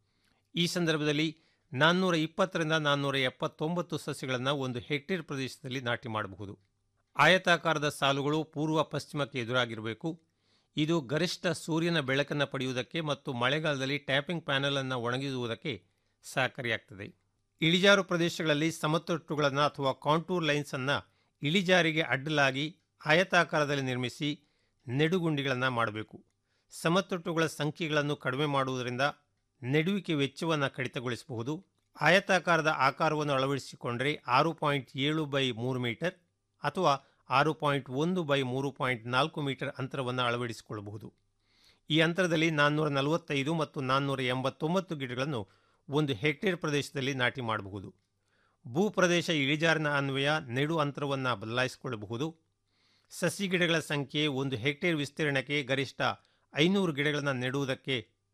ಈ ಸಂದರ್ಭದಲ್ಲಿ ನಾನ್ನೂರ ಇಪ್ಪತ್ತರಿಂದ ನಾನ್ನೂರ ಎಪ್ಪತ್ತೊಂಬತ್ತು ಸಸ್ಯಗಳನ್ನು ಒಂದು ಹೆಕ್ಟೇರ್ ಪ್ರದೇಶದಲ್ಲಿ ನಾಟಿ ಮಾಡಬಹುದು ಆಯತಾಕಾರದ ಸಾಲುಗಳು ಪೂರ್ವ ಪಶ್ಚಿಮಕ್ಕೆ ಎದುರಾಗಿರಬೇಕು ಇದು ಗರಿಷ್ಠ ಸೂರ್ಯನ ಬೆಳಕನ್ನು ಪಡೆಯುವುದಕ್ಕೆ ಮತ್ತು ಮಳೆಗಾಲದಲ್ಲಿ ಟ್ಯಾಪಿಂಗ್ ಪ್ಯಾನೆಲ್ ಅನ್ನು ಒಣಗಿಸುವುದಕ್ಕೆ ಸಹಕಾರಿಯಾಗ್ತದೆ ಇಳಿಜಾರು ಪ್ರದೇಶಗಳಲ್ಲಿ ಸಮತಟ್ಟುಗಳನ್ನು ಅಥವಾ ಕಾಂಟೂರ್ ಲೈನ್ಸ್ ಅನ್ನು ಇಳಿಜಾರಿಗೆ ಅಡ್ಡಲಾಗಿ ಆಯತಾಕಾರದಲ್ಲಿ ನಿರ್ಮಿಸಿ ನೆಡುಗುಂಡಿಗಳನ್ನು ಮಾಡಬೇಕು ಸಮತಟ್ಟುಗಳ ಸಂಖ್ಯೆಗಳನ್ನು ಕಡಿಮೆ ಮಾಡುವುದರಿಂದ ನೆಡುವಿಕೆ ವೆಚ್ಚವನ್ನು ಕಡಿತಗೊಳಿಸಬಹುದು ಆಯತಾಕಾರದ ಆಕಾರವನ್ನು ಅಳವಡಿಸಿಕೊಂಡರೆ ಆರು ಪಾಯಿಂಟ್ ಏಳು ಬೈ ಮೂರು ಮೀಟರ್ ಅಥವಾ ಆರು ಪಾಯಿಂಟ್ ಒಂದು ಬೈ ಮೂರು ಪಾಯಿಂಟ್ ನಾಲ್ಕು ಮೀಟರ್ ಅಂತರವನ್ನು ಅಳವಡಿಸಿಕೊಳ್ಳಬಹುದು ಈ ಅಂತರದಲ್ಲಿ ನಾನ್ನೂರ ನಲವತ್ತೈದು ಮತ್ತು ನಾನ್ನೂರ ಎಂಬತ್ತೊಂಬತ್ತು ಗಿಡಗಳನ್ನು ಒಂದು ಹೆಕ್ಟೇರ್ ಪ್ರದೇಶದಲ್ಲಿ ನಾಟಿ ಮಾಡಬಹುದು ಭೂ ಪ್ರದೇಶ ಇಳಿಜಾರಿನ ಅನ್ವಯ ನೆಡು ಅಂತರವನ್ನು ಬದಲಾಯಿಸಿಕೊಳ್ಳಬಹುದು ಸಸಿ ಗಿಡಗಳ ಸಂಖ್ಯೆ ಒಂದು ಹೆಕ್ಟೇರ್ ವಿಸ್ತೀರ್ಣಕ್ಕೆ ಗರಿಷ್ಠ ಐನೂರು ಗಿಡಗಳನ್ನು ನೆಡುವುದಕ್ಕೆ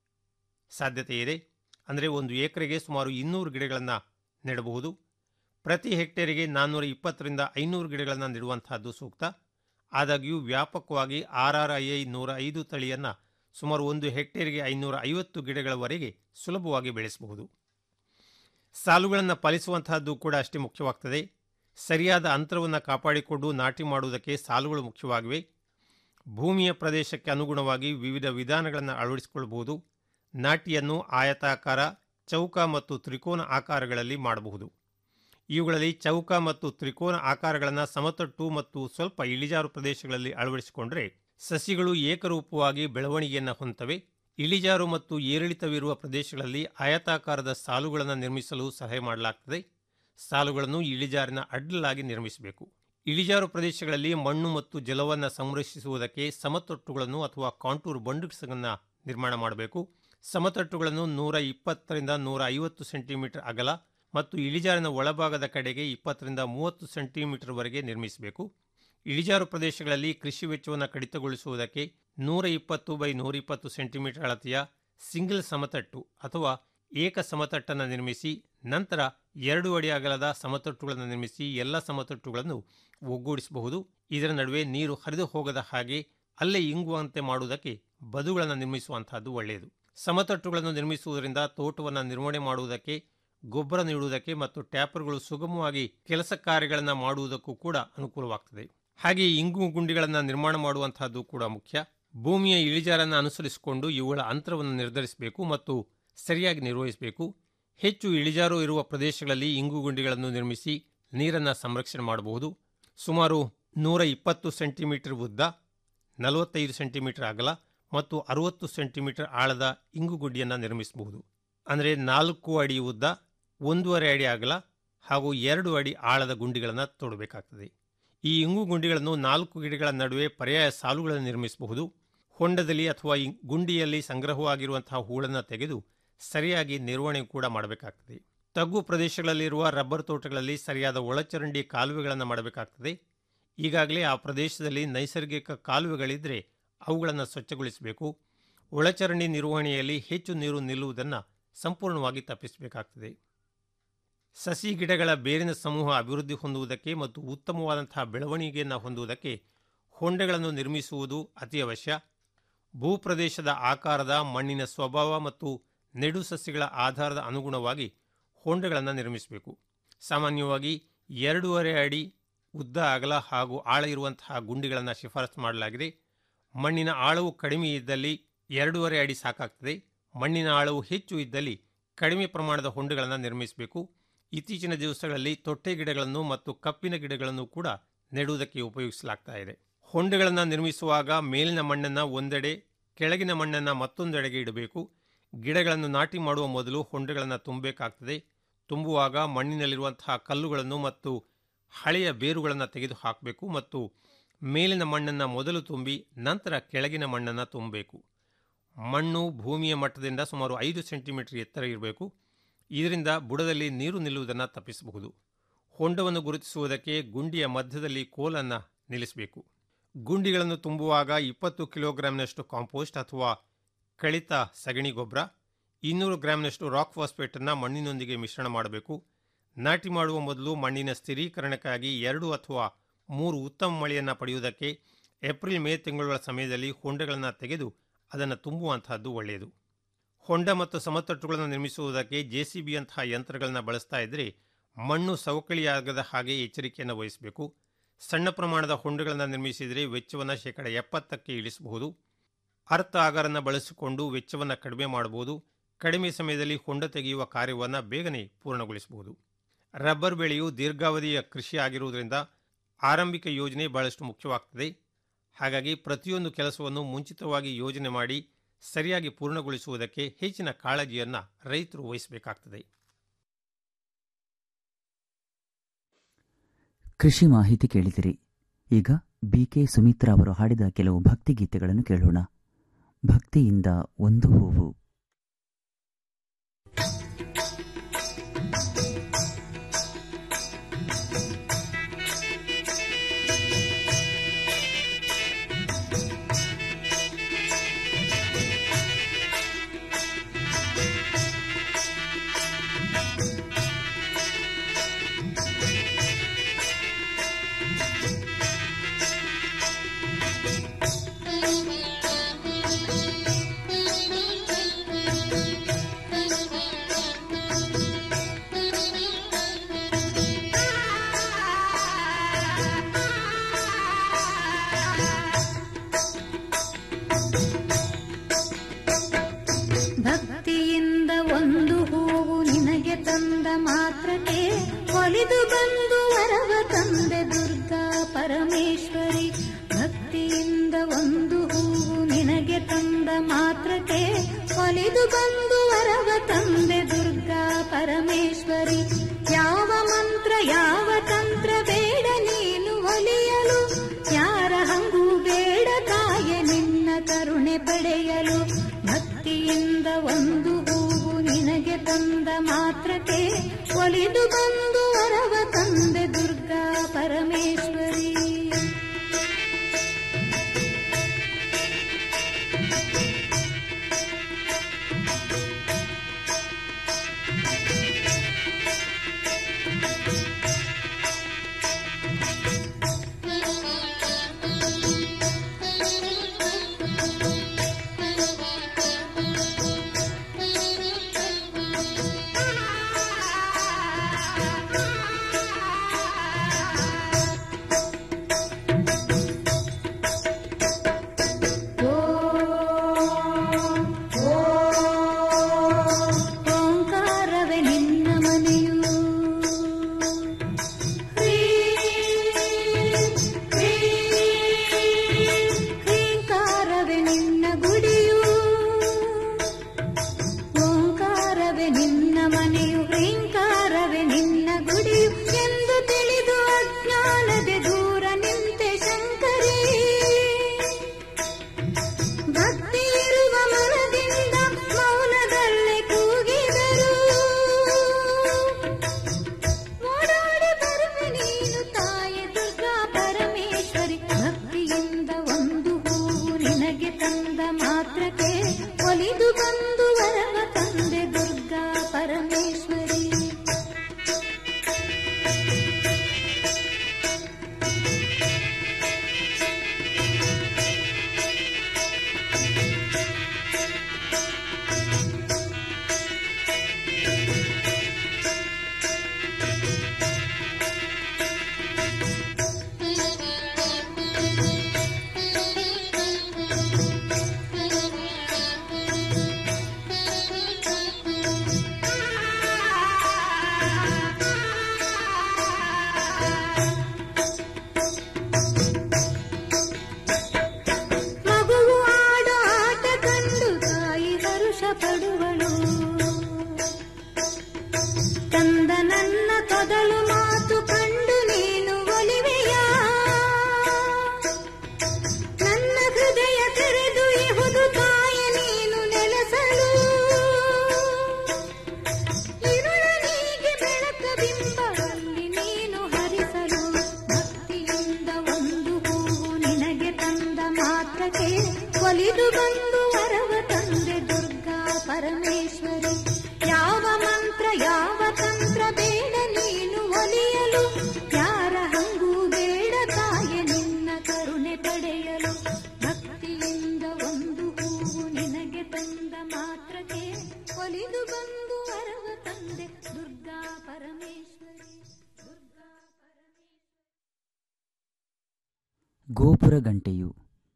ಸಾಧ್ಯತೆ ಇದೆ ಅಂದರೆ ಒಂದು ಎಕರೆಗೆ ಸುಮಾರು ಇನ್ನೂರು ಗಿಡಗಳನ್ನು ನೆಡಬಹುದು ಪ್ರತಿ ಹೆಕ್ಟೇರಿಗೆ ನಾನ್ನೂರ ಇಪ್ಪತ್ತರಿಂದ ಐನೂರು ಗಿಡಗಳನ್ನು ನೆಡುವಂತಹದ್ದು ಸೂಕ್ತ ಆದಾಗ್ಯೂ ವ್ಯಾಪಕವಾಗಿ ಆರ್ ಆರ್ ಐ ಐ ನೂರ ಐದು ತಳಿಯನ್ನು ಸುಮಾರು ಒಂದು ಹೆಕ್ಟೇರ್ಗೆ ಐನೂರ ಐವತ್ತು ಗಿಡಗಳವರೆಗೆ ಸುಲಭವಾಗಿ ಬೆಳೆಸಬಹುದು ಸಾಲುಗಳನ್ನು ಪಾಲಿಸುವಂತಹದ್ದು ಕೂಡ ಅಷ್ಟೇ ಮುಖ್ಯವಾಗ್ತದೆ ಸರಿಯಾದ ಅಂತರವನ್ನು ಕಾಪಾಡಿಕೊಂಡು ನಾಟಿ ಮಾಡುವುದಕ್ಕೆ ಸಾಲುಗಳು ಮುಖ್ಯವಾಗಿವೆ ಭೂಮಿಯ ಪ್ರದೇಶಕ್ಕೆ ಅನುಗುಣವಾಗಿ ವಿವಿಧ ವಿಧಾನಗಳನ್ನು ಅಳವಡಿಸಿಕೊಳ್ಳಬಹುದು ನಾಟಿಯನ್ನು ಆಯತಾಕಾರ ಚೌಕ ಮತ್ತು ತ್ರಿಕೋನ ಆಕಾರಗಳಲ್ಲಿ ಮಾಡಬಹುದು ಇವುಗಳಲ್ಲಿ ಚೌಕ ಮತ್ತು ತ್ರಿಕೋನ ಆಕಾರಗಳನ್ನು ಸಮತಟ್ಟು ಮತ್ತು ಸ್ವಲ್ಪ ಇಳಿಜಾರು ಪ್ರದೇಶಗಳಲ್ಲಿ ಅಳವಡಿಸಿಕೊಂಡರೆ ಸಸಿಗಳು ಏಕರೂಪವಾಗಿ ಬೆಳವಣಿಗೆಯನ್ನು ಹೊಂದವೆ ಇಳಿಜಾರು ಮತ್ತು ಏರಿಳಿತವಿರುವ ಪ್ರದೇಶಗಳಲ್ಲಿ ಆಯತಾಕಾರದ ಸಾಲುಗಳನ್ನು ನಿರ್ಮಿಸಲು ಸಲಹೆ ಮಾಡಲಾಗ್ತದೆ ಸಾಲುಗಳನ್ನು ಇಳಿಜಾರಿನ ಅಡ್ಡಲಾಗಿ ನಿರ್ಮಿಸಬೇಕು ಇಳಿಜಾರು ಪ್ರದೇಶಗಳಲ್ಲಿ ಮಣ್ಣು ಮತ್ತು ಜಲವನ್ನು ಸಂರಕ್ಷಿಸುವುದಕ್ಕೆ ಸಮತಟ್ಟುಗಳನ್ನು ಅಥವಾ ಕಾಂಟೂರ್ ಬಂಡುಗಳನ್ನು ನಿರ್ಮಾಣ ಮಾಡಬೇಕು ಸಮತಟ್ಟುಗಳನ್ನು ನೂರ ಇಪ್ಪತ್ತರಿಂದ ನೂರ ಐವತ್ತು ಸೆಂಟಿಮೀಟರ್ ಅಗಲ ಮತ್ತು ಇಳಿಜಾರಿನ ಒಳಭಾಗದ ಕಡೆಗೆ ಇಪ್ಪತ್ತರಿಂದ ಮೂವತ್ತು ಸೆಂಟಿಮೀಟರ್ವರೆಗೆ ನಿರ್ಮಿಸಬೇಕು ಇಳಿಜಾರು ಪ್ರದೇಶಗಳಲ್ಲಿ ಕೃಷಿ ವೆಚ್ಚವನ್ನು ಕಡಿತಗೊಳಿಸುವುದಕ್ಕೆ ನೂರ ಇಪ್ಪತ್ತು ಬೈ ನೂರ ಇಪ್ಪತ್ತು ಸೆಂಟಿಮೀಟರ್ ಅಳತೆಯ ಸಿಂಗಲ್ ಸಮತಟ್ಟು ಅಥವಾ ಏಕ ಸಮತಟ್ಟನ್ನು ನಿರ್ಮಿಸಿ ನಂತರ ಎರಡು ಅಡಿ ಅಗಲದ ಸಮತಟ್ಟುಗಳನ್ನು ನಿರ್ಮಿಸಿ ಎಲ್ಲ ಸಮತಟ್ಟುಗಳನ್ನು ಒಗ್ಗೂಡಿಸಬಹುದು ಇದರ ನಡುವೆ ನೀರು ಹರಿದು ಹೋಗದ ಹಾಗೆ ಅಲ್ಲೇ ಇಂಗುವಂತೆ ಮಾಡುವುದಕ್ಕೆ ಬದುಗಳನ್ನು ನಿರ್ಮಿಸುವಂತಹದ್ದು ಒಳ್ಳೆಯದು ಸಮತಟ್ಟುಗಳನ್ನು ನಿರ್ಮಿಸುವುದರಿಂದ ತೋಟವನ್ನು ನಿರ್ವಹಣೆ ಮಾಡುವುದಕ್ಕೆ ಗೊಬ್ಬರ ನೀಡುವುದಕ್ಕೆ ಮತ್ತು ಟ್ಯಾಪರ್ಗಳು ಸುಗಮವಾಗಿ ಕೆಲಸ ಕಾರ್ಯಗಳನ್ನು ಮಾಡುವುದಕ್ಕೂ ಕೂಡ ಅನುಕೂಲವಾಗ್ತದೆ ಹಾಗೆ ಇಂಗು ಗುಂಡಿಗಳನ್ನು ನಿರ್ಮಾಣ ಮಾಡುವಂತಹದ್ದು ಕೂಡ ಮುಖ್ಯ ಭೂಮಿಯ ಇಳಿಜಾರನ್ನು ಅನುಸರಿಸಿಕೊಂಡು ಇವುಗಳ ಅಂತರವನ್ನು ನಿರ್ಧರಿಸಬೇಕು ಮತ್ತು ಸರಿಯಾಗಿ ನಿರ್ವಹಿಸಬೇಕು ಹೆಚ್ಚು ಇಳಿಜಾರು ಇರುವ ಪ್ರದೇಶಗಳಲ್ಲಿ ಇಂಗು ಗುಂಡಿಗಳನ್ನು ನಿರ್ಮಿಸಿ ನೀರನ್ನು ಸಂರಕ್ಷಣೆ ಮಾಡಬಹುದು ಸುಮಾರು ನೂರ ಇಪ್ಪತ್ತು ಸೆಂಟಿಮೀಟರ್ ಉದ್ದ ನಲವತ್ತೈದು ಸೆಂಟಿಮೀಟರ್ ಅಗಲ ಮತ್ತು ಅರುವತ್ತು ಸೆಂಟಿಮೀಟರ್ ಆಳದ ಇಂಗುಗುಡ್ಡಿಯನ್ನು ನಿರ್ಮಿಸಬಹುದು ಅಂದರೆ ನಾಲ್ಕು ಅಡಿ ಉದ್ದ ಒಂದೂವರೆ ಅಡಿ ಅಗಲ ಹಾಗೂ ಎರಡು ಅಡಿ ಆಳದ ಗುಂಡಿಗಳನ್ನು ತೋಡಬೇಕಾಗ್ತದೆ ಈ ಇಂಗು ಗುಂಡಿಗಳನ್ನು ನಾಲ್ಕು ಗಿಡಗಳ ನಡುವೆ ಪರ್ಯಾಯ ಸಾಲುಗಳನ್ನು ನಿರ್ಮಿಸಬಹುದು ಹೊಂಡದಲ್ಲಿ ಅಥವಾ ಗುಂಡಿಯಲ್ಲಿ ಸಂಗ್ರಹವಾಗಿರುವಂತಹ ಹೂಳನ್ನು ತೆಗೆದು ಸರಿಯಾಗಿ ನಿರ್ವಹಣೆ ಕೂಡ ಮಾಡಬೇಕಾಗ್ತದೆ ತಗ್ಗು ಪ್ರದೇಶಗಳಲ್ಲಿರುವ ರಬ್ಬರ್ ತೋಟಗಳಲ್ಲಿ ಸರಿಯಾದ ಒಳಚರಂಡಿ ಕಾಲುವೆಗಳನ್ನು ಮಾಡಬೇಕಾಗ್ತದೆ ಈಗಾಗಲೇ ಆ ಪ್ರದೇಶದಲ್ಲಿ ನೈಸರ್ಗಿಕ ಕಾಲುವೆಗಳಿದ್ದರೆ ಅವುಗಳನ್ನು ಸ್ವಚ್ಛಗೊಳಿಸಬೇಕು ಒಳಚರಂಡಿ ನಿರ್ವಹಣೆಯಲ್ಲಿ ಹೆಚ್ಚು ನೀರು ನಿಲ್ಲುವುದನ್ನು ಸಂಪೂರ್ಣವಾಗಿ ತಪ್ಪಿಸಬೇಕಾಗ್ತದೆ ಸಸಿ ಗಿಡಗಳ ಬೇರಿನ ಸಮೂಹ ಅಭಿವೃದ್ಧಿ ಹೊಂದುವುದಕ್ಕೆ ಮತ್ತು ಉತ್ತಮವಾದಂತಹ ಬೆಳವಣಿಗೆಯನ್ನು ಹೊಂದುವುದಕ್ಕೆ ಹೊಂಡಗಳನ್ನು ನಿರ್ಮಿಸುವುದು ಅತಿ ಅವಶ್ಯ ಭೂಪ್ರದೇಶದ ಆಕಾರದ ಮಣ್ಣಿನ ಸ್ವಭಾವ ಮತ್ತು ನೆಡು ಸಸ್ಯಗಳ ಆಧಾರದ ಅನುಗುಣವಾಗಿ ಹೊಂಡಗಳನ್ನು ನಿರ್ಮಿಸಬೇಕು ಸಾಮಾನ್ಯವಾಗಿ ಎರಡೂವರೆ ಅಡಿ ಉದ್ದ ಅಗಲ ಹಾಗೂ ಆಳ ಇರುವಂತಹ ಗುಂಡಿಗಳನ್ನು ಶಿಫಾರಸು ಮಾಡಲಾಗಿದೆ ಮಣ್ಣಿನ ಆಳವು ಕಡಿಮೆ ಇದ್ದಲ್ಲಿ ಎರಡೂವರೆ ಅಡಿ ಸಾಕಾಗ್ತದೆ ಮಣ್ಣಿನ ಆಳವು ಹೆಚ್ಚು ಇದ್ದಲ್ಲಿ ಕಡಿಮೆ ಪ್ರಮಾಣದ ಹೊಂಡಗಳನ್ನು ನಿರ್ಮಿಸಬೇಕು ಇತ್ತೀಚಿನ ದಿವಸಗಳಲ್ಲಿ ತೊಟ್ಟೆ ಗಿಡಗಳನ್ನು ಮತ್ತು ಕಪ್ಪಿನ ಗಿಡಗಳನ್ನು ಕೂಡ ನೆಡುವುದಕ್ಕೆ ಉಪಯೋಗಿಸಲಾಗ್ತಾ ಇದೆ ಹೊಂಡಗಳನ್ನು ನಿರ್ಮಿಸುವಾಗ ಮೇಲಿನ ಮಣ್ಣನ್ನು ಒಂದೆಡೆ ಕೆಳಗಿನ ಮಣ್ಣನ್ನು ಮತ್ತೊಂದೆಡೆಗೆ ಇಡಬೇಕು ಗಿಡಗಳನ್ನು ನಾಟಿ ಮಾಡುವ ಮೊದಲು ಹೊಂಡಗಳನ್ನು ತುಂಬಬೇಕಾಗ್ತದೆ ತುಂಬುವಾಗ ಮಣ್ಣಿನಲ್ಲಿರುವಂತಹ ಕಲ್ಲುಗಳನ್ನು ಮತ್ತು ಹಳೆಯ ಬೇರುಗಳನ್ನು ತೆಗೆದು ಹಾಕಬೇಕು ಮತ್ತು ಮೇಲಿನ ಮಣ್ಣನ್ನು ಮೊದಲು ತುಂಬಿ ನಂತರ ಕೆಳಗಿನ ಮಣ್ಣನ್ನು ತುಂಬಬೇಕು ಮಣ್ಣು ಭೂಮಿಯ ಮಟ್ಟದಿಂದ ಸುಮಾರು ಐದು ಸೆಂಟಿಮೀಟರ್ ಎತ್ತರ ಇರಬೇಕು ಇದರಿಂದ ಬುಡದಲ್ಲಿ ನೀರು ನಿಲ್ಲುವುದನ್ನು ತಪ್ಪಿಸಬಹುದು ಹೊಂಡವನ್ನು ಗುರುತಿಸುವುದಕ್ಕೆ ಗುಂಡಿಯ ಮಧ್ಯದಲ್ಲಿ ಕೋಲನ್ನು ನಿಲ್ಲಿಸಬೇಕು ಗುಂಡಿಗಳನ್ನು ತುಂಬುವಾಗ ಇಪ್ಪತ್ತು ಕಿಲೋಗ್ರಾಂನಷ್ಟು ಕಾಂಪೋಸ್ಟ್ ಅಥವಾ ಕಳಿತ ಸಗಣಿ ಗೊಬ್ಬರ ಇನ್ನೂರು ಗ್ರಾಂನಷ್ಟು ರಾಕ್ ಫಾಸ್ಫೇಟನ್ನು ಮಣ್ಣಿನೊಂದಿಗೆ ಮಿಶ್ರಣ ಮಾಡಬೇಕು ನಾಟಿ ಮಾಡುವ ಮೊದಲು ಮಣ್ಣಿನ ಸ್ಥಿರೀಕರಣಕ್ಕಾಗಿ ಎರಡು ಅಥವಾ ಮೂರು ಉತ್ತಮ ಮಳೆಯನ್ನು ಪಡೆಯುವುದಕ್ಕೆ ಏಪ್ರಿಲ್ ಮೇ ತಿಂಗಳ ಸಮಯದಲ್ಲಿ ಹೊಂಡಗಳನ್ನು ತೆಗೆದು ಅದನ್ನು ತುಂಬುವಂತಹದ್ದು ಒಳ್ಳೆಯದು ಹೊಂಡ ಮತ್ತು ಸಮತಟ್ಟುಗಳನ್ನು ನಿರ್ಮಿಸುವುದಕ್ಕೆ ಜೆ ಸಿ ಬಿಯಂತಹ ಯಂತ್ರಗಳನ್ನು ಬಳಸ್ತಾ ಇದ್ದರೆ ಮಣ್ಣು ಸವಕಳಿಯಾಗದ ಹಾಗೆ ಎಚ್ಚರಿಕೆಯನ್ನು ವಹಿಸಬೇಕು ಸಣ್ಣ ಪ್ರಮಾಣದ ಹೊಂಡಗಳನ್ನು ನಿರ್ಮಿಸಿದರೆ ವೆಚ್ಚವನ್ನು ಶೇಕಡ ಎಪ್ಪತ್ತಕ್ಕೆ ಇಳಿಸಬಹುದು ಅರ್ಥ ಆಗರನ್ನು ಬಳಸಿಕೊಂಡು ವೆಚ್ಚವನ್ನು ಕಡಿಮೆ ಮಾಡಬಹುದು ಕಡಿಮೆ ಸಮಯದಲ್ಲಿ ಹೊಂಡ ತೆಗೆಯುವ ಕಾರ್ಯವನ್ನು ಬೇಗನೆ ಪೂರ್ಣಗೊಳಿಸಬಹುದು ರಬ್ಬರ್ ಬೆಳೆಯು ದೀರ್ಘಾವಧಿಯ ಕೃಷಿ ಆಗಿರುವುದರಿಂದ ಆರಂಭಿಕ ಯೋಜನೆ ಬಹಳಷ್ಟು ಮುಖ್ಯವಾಗ್ತದೆ ಹಾಗಾಗಿ ಪ್ರತಿಯೊಂದು ಕೆಲಸವನ್ನು ಮುಂಚಿತವಾಗಿ ಯೋಜನೆ ಮಾಡಿ ಸರಿಯಾಗಿ ಪೂರ್ಣಗೊಳಿಸುವುದಕ್ಕೆ ಹೆಚ್ಚಿನ ಕಾಳಜಿಯನ್ನು ರೈತರು ವಹಿಸಬೇಕಾಗ್ತದೆ ಕೃಷಿ ಮಾಹಿತಿ ಕೇಳಿದಿರಿ ಈಗ ಬಿಕೆ ಸುಮಿತ್ರಾ ಅವರು ಹಾಡಿದ ಕೆಲವು ಭಕ್ತಿಗೀತೆಗಳನ್ನು ಕೇಳೋಣ ಭಕ್ತಿಯಿಂದ ಒಂದು ಹೂವು ಭಕ್ತಿಯಿಂದ ಒಂದು ಹೂವು ನಿನಗೆ ತಂದ ಮಾತ್ರಕ್ಕೆ ಒಲಿದು ಬಂದು ವರವ ತಂದೆ ದುರ್ಗಾ ಪರಮೇಶ್ವರಿ ಭಕ್ತಿಯಿಂದ ಒಂದು ಹೂವು ನಿನಗೆ ತಂದ ಮಾತ್ರಕ್ಕೆ ಒಲಿದು ಬಂದು ವರವ ತಂದೆ ದುರ್ಗಾ ಪರಮೇಶ್ವರಿ ಯಾವ ಮಂತ್ರ ಯಾವ ತಂತ್ರ ಬೇಡ ನೀನು ಒಲಿಯಲು ಯಾರ ಹಂಗೂ ಬೇಡ ತಾಯ ನಿನ್ನ ಕರುಣೆ ಪಡೆಯಲು ಭಕ್ತಿಯಿಂದ ಒಂದು ಹೂವು ನಿನಗೆ ತಂದ ಮಾತ್ರಕ್ಕೆ ಒಲಿದು ಬಂದು ವರವ ತಂದೆ ದುರ್ಗಾ ಪರಮೇಶ್ವರಿ ಓಂಕಾರವೇ ನಿನ್ನ ಮನೆಯು ಕ್ರೀಂಕಾರವೇ ನಿನ್ನ ಗುಡಿಯು ಓಂಕಾರವೇ ನಿನ್ನ ಮನೆಯು ಕ್ರೀಂಕಾರವೇ ನಿನ್ನ ಗುಡಿಯು ಎಂದು ತಿಳಿದು ಅಜ್ಞಾನದೆ ದೂರ ನಿಂತೆ ಶಂಕರಿ ಭಕ್ತಿ ಇರುವ ಮನದಿಂದ ಮೌನದಲ್ಲೇ ಕೂಗಿದರು ಓಡಾಡಿ ಬರುವೆ ನೀನು ತಾಯಿ ದುರ್ಗಾ ಪರಮೇಶ್ವರಿ ಭಕ್ತಿಯಿಂದ ಒಂದು ಹೂವು ನಿನಗೆ ತಂದ ಮಾತ್ರಕ್ಕೆ ಒಲಿದು ಬಂದು ವರವ ತಂದೆ ದುರ್ಗಾ ಪರಮೇಶ್ವರಿ ಮಾತ್ರಕ್ಕೆ ಒಲಿದು ಬಂದು ವರವ ತಂದೆ ದುರ್ಗಾ ಪರಮೇಶ್ವರಿ ಯಾವ ಮಂತ್ರ ಯಾವ ತಂತ್ರ ಬೇಡ ನೀನು ಒಲಿಯಲು ಯಾರ ಹಂಗೂ ಬೇಡ ತಾಯ ನಿನ್ನ ಕರುಣೆ ಪಡೆಯಲು ಭಕ್ತಿಯಿಂದ ಒಂದು ಹೂವು ನಿನಗೆ ತಂದ ಮಾತ್ರಕ್ಕೆ ಒಲಿದು ಬಂದು ವರವ ತಂದೆ ದುರ್ಗಾ ಪರಮೇಶ್ವರಿ ಗೋಪುರ ಗಂಟೆಯು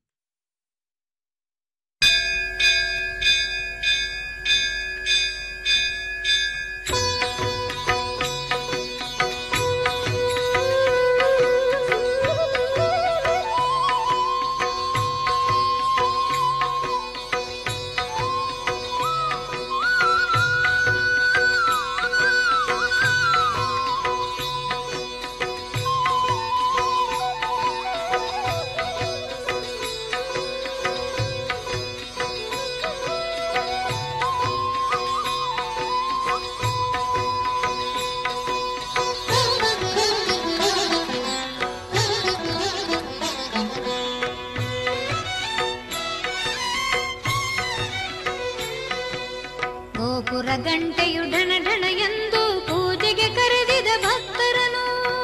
ಗೋಪುರ ಗಂಟೆಯು ಢಣ ಢಣ ಎಂದು ಪೂಜೆಗೆ ಕರೆದಿದ ಭಕ್ತರನು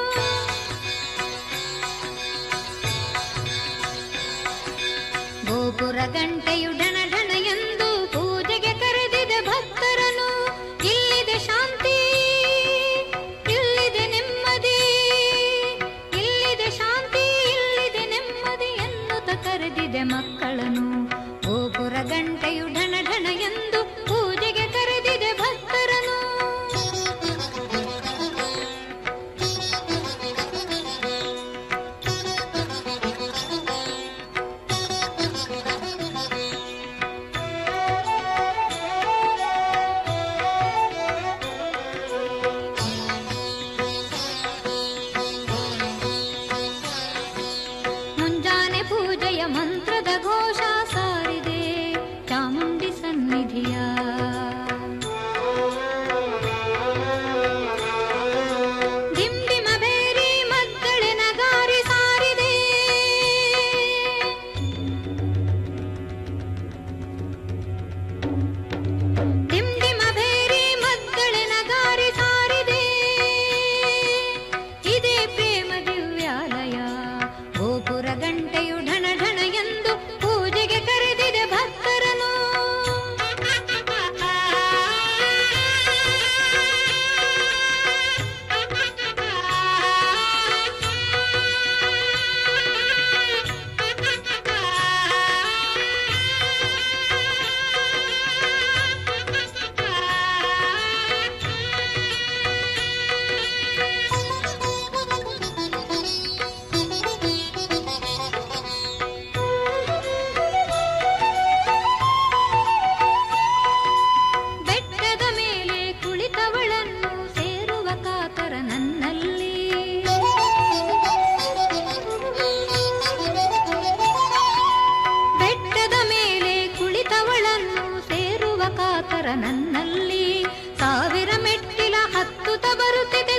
ಗೋಪುರ ಗಂಟೆಯು ಢಣ ಢಣ ಎಂದು ಪೂಜೆಗೆ ಕರೆದಿದ ಭಕ್ತರನು ಇಲ್ಲಿದೆ ಶಾಂತಿ ಇಲ್ಲಿದೆ ನೆಮ್ಮದಿ ಇಲ್ಲಿದೆ ಶಾಂತಿ ಇಲ್ಲಿದೆ ನೆಮ್ಮದಿ ಎನ್ನುತ್ತ ಕರೆದಿದೆ ಮಕ್ಕಳನು ಗೋಪುರ ಗಂಟೆಯು ಢಣ ಢಣ ಎಂದು ಪೂಜೆಗೆ ಕರೆದಿದೆ ಭಕ್ತರನು ಮುಂಜಾನೆ ಪೂಜೆಯ ಮಂತ್ರದ ಘೋಷ ಸಾರಿದೆ ಚಾಮುಂಡಿ ಸನ್ನಿಧಿಯ ದಿಂಬಿಮ ಬೇರಿ ಮದ್ದಳೆ ನಗಾರಿ ಸಾರಿದೆ ದಿಂಡಿಮ ಬೇರಿ ಮದ್ದಳೆ ನಗಾರಿ ಸಾರಿದೆ ಇದೇ ಪ್ರೇಮ ದಿವ್ಯಾಲಯ ಗೋಪುರ ಗಂಟೆಯು ಢಣ ಢಣ ಎಂದು ಪೂಜೆಗೆ ಕರೆದಿದೆ ಭಕ್ತರನು ಬೆಟ್ಟದ ಮೇಲೆ ಕುಳಿತವಳನ್ನು ಸೇರುವ ಕಾತರ ನನ್ನಲ್ಲಿ ಬೆಟ್ಟದ ಮೇಲೆ ಕುಳಿತವಳನ್ನು ಸೇರುವ ಕಾತರ ನನ್ನಲ್ಲಿ ಸಾವಿರ ಮೆಟ್ಟಿಲ ಹತ್ತುತ್ತ ಬರುತ್ತಿದೆ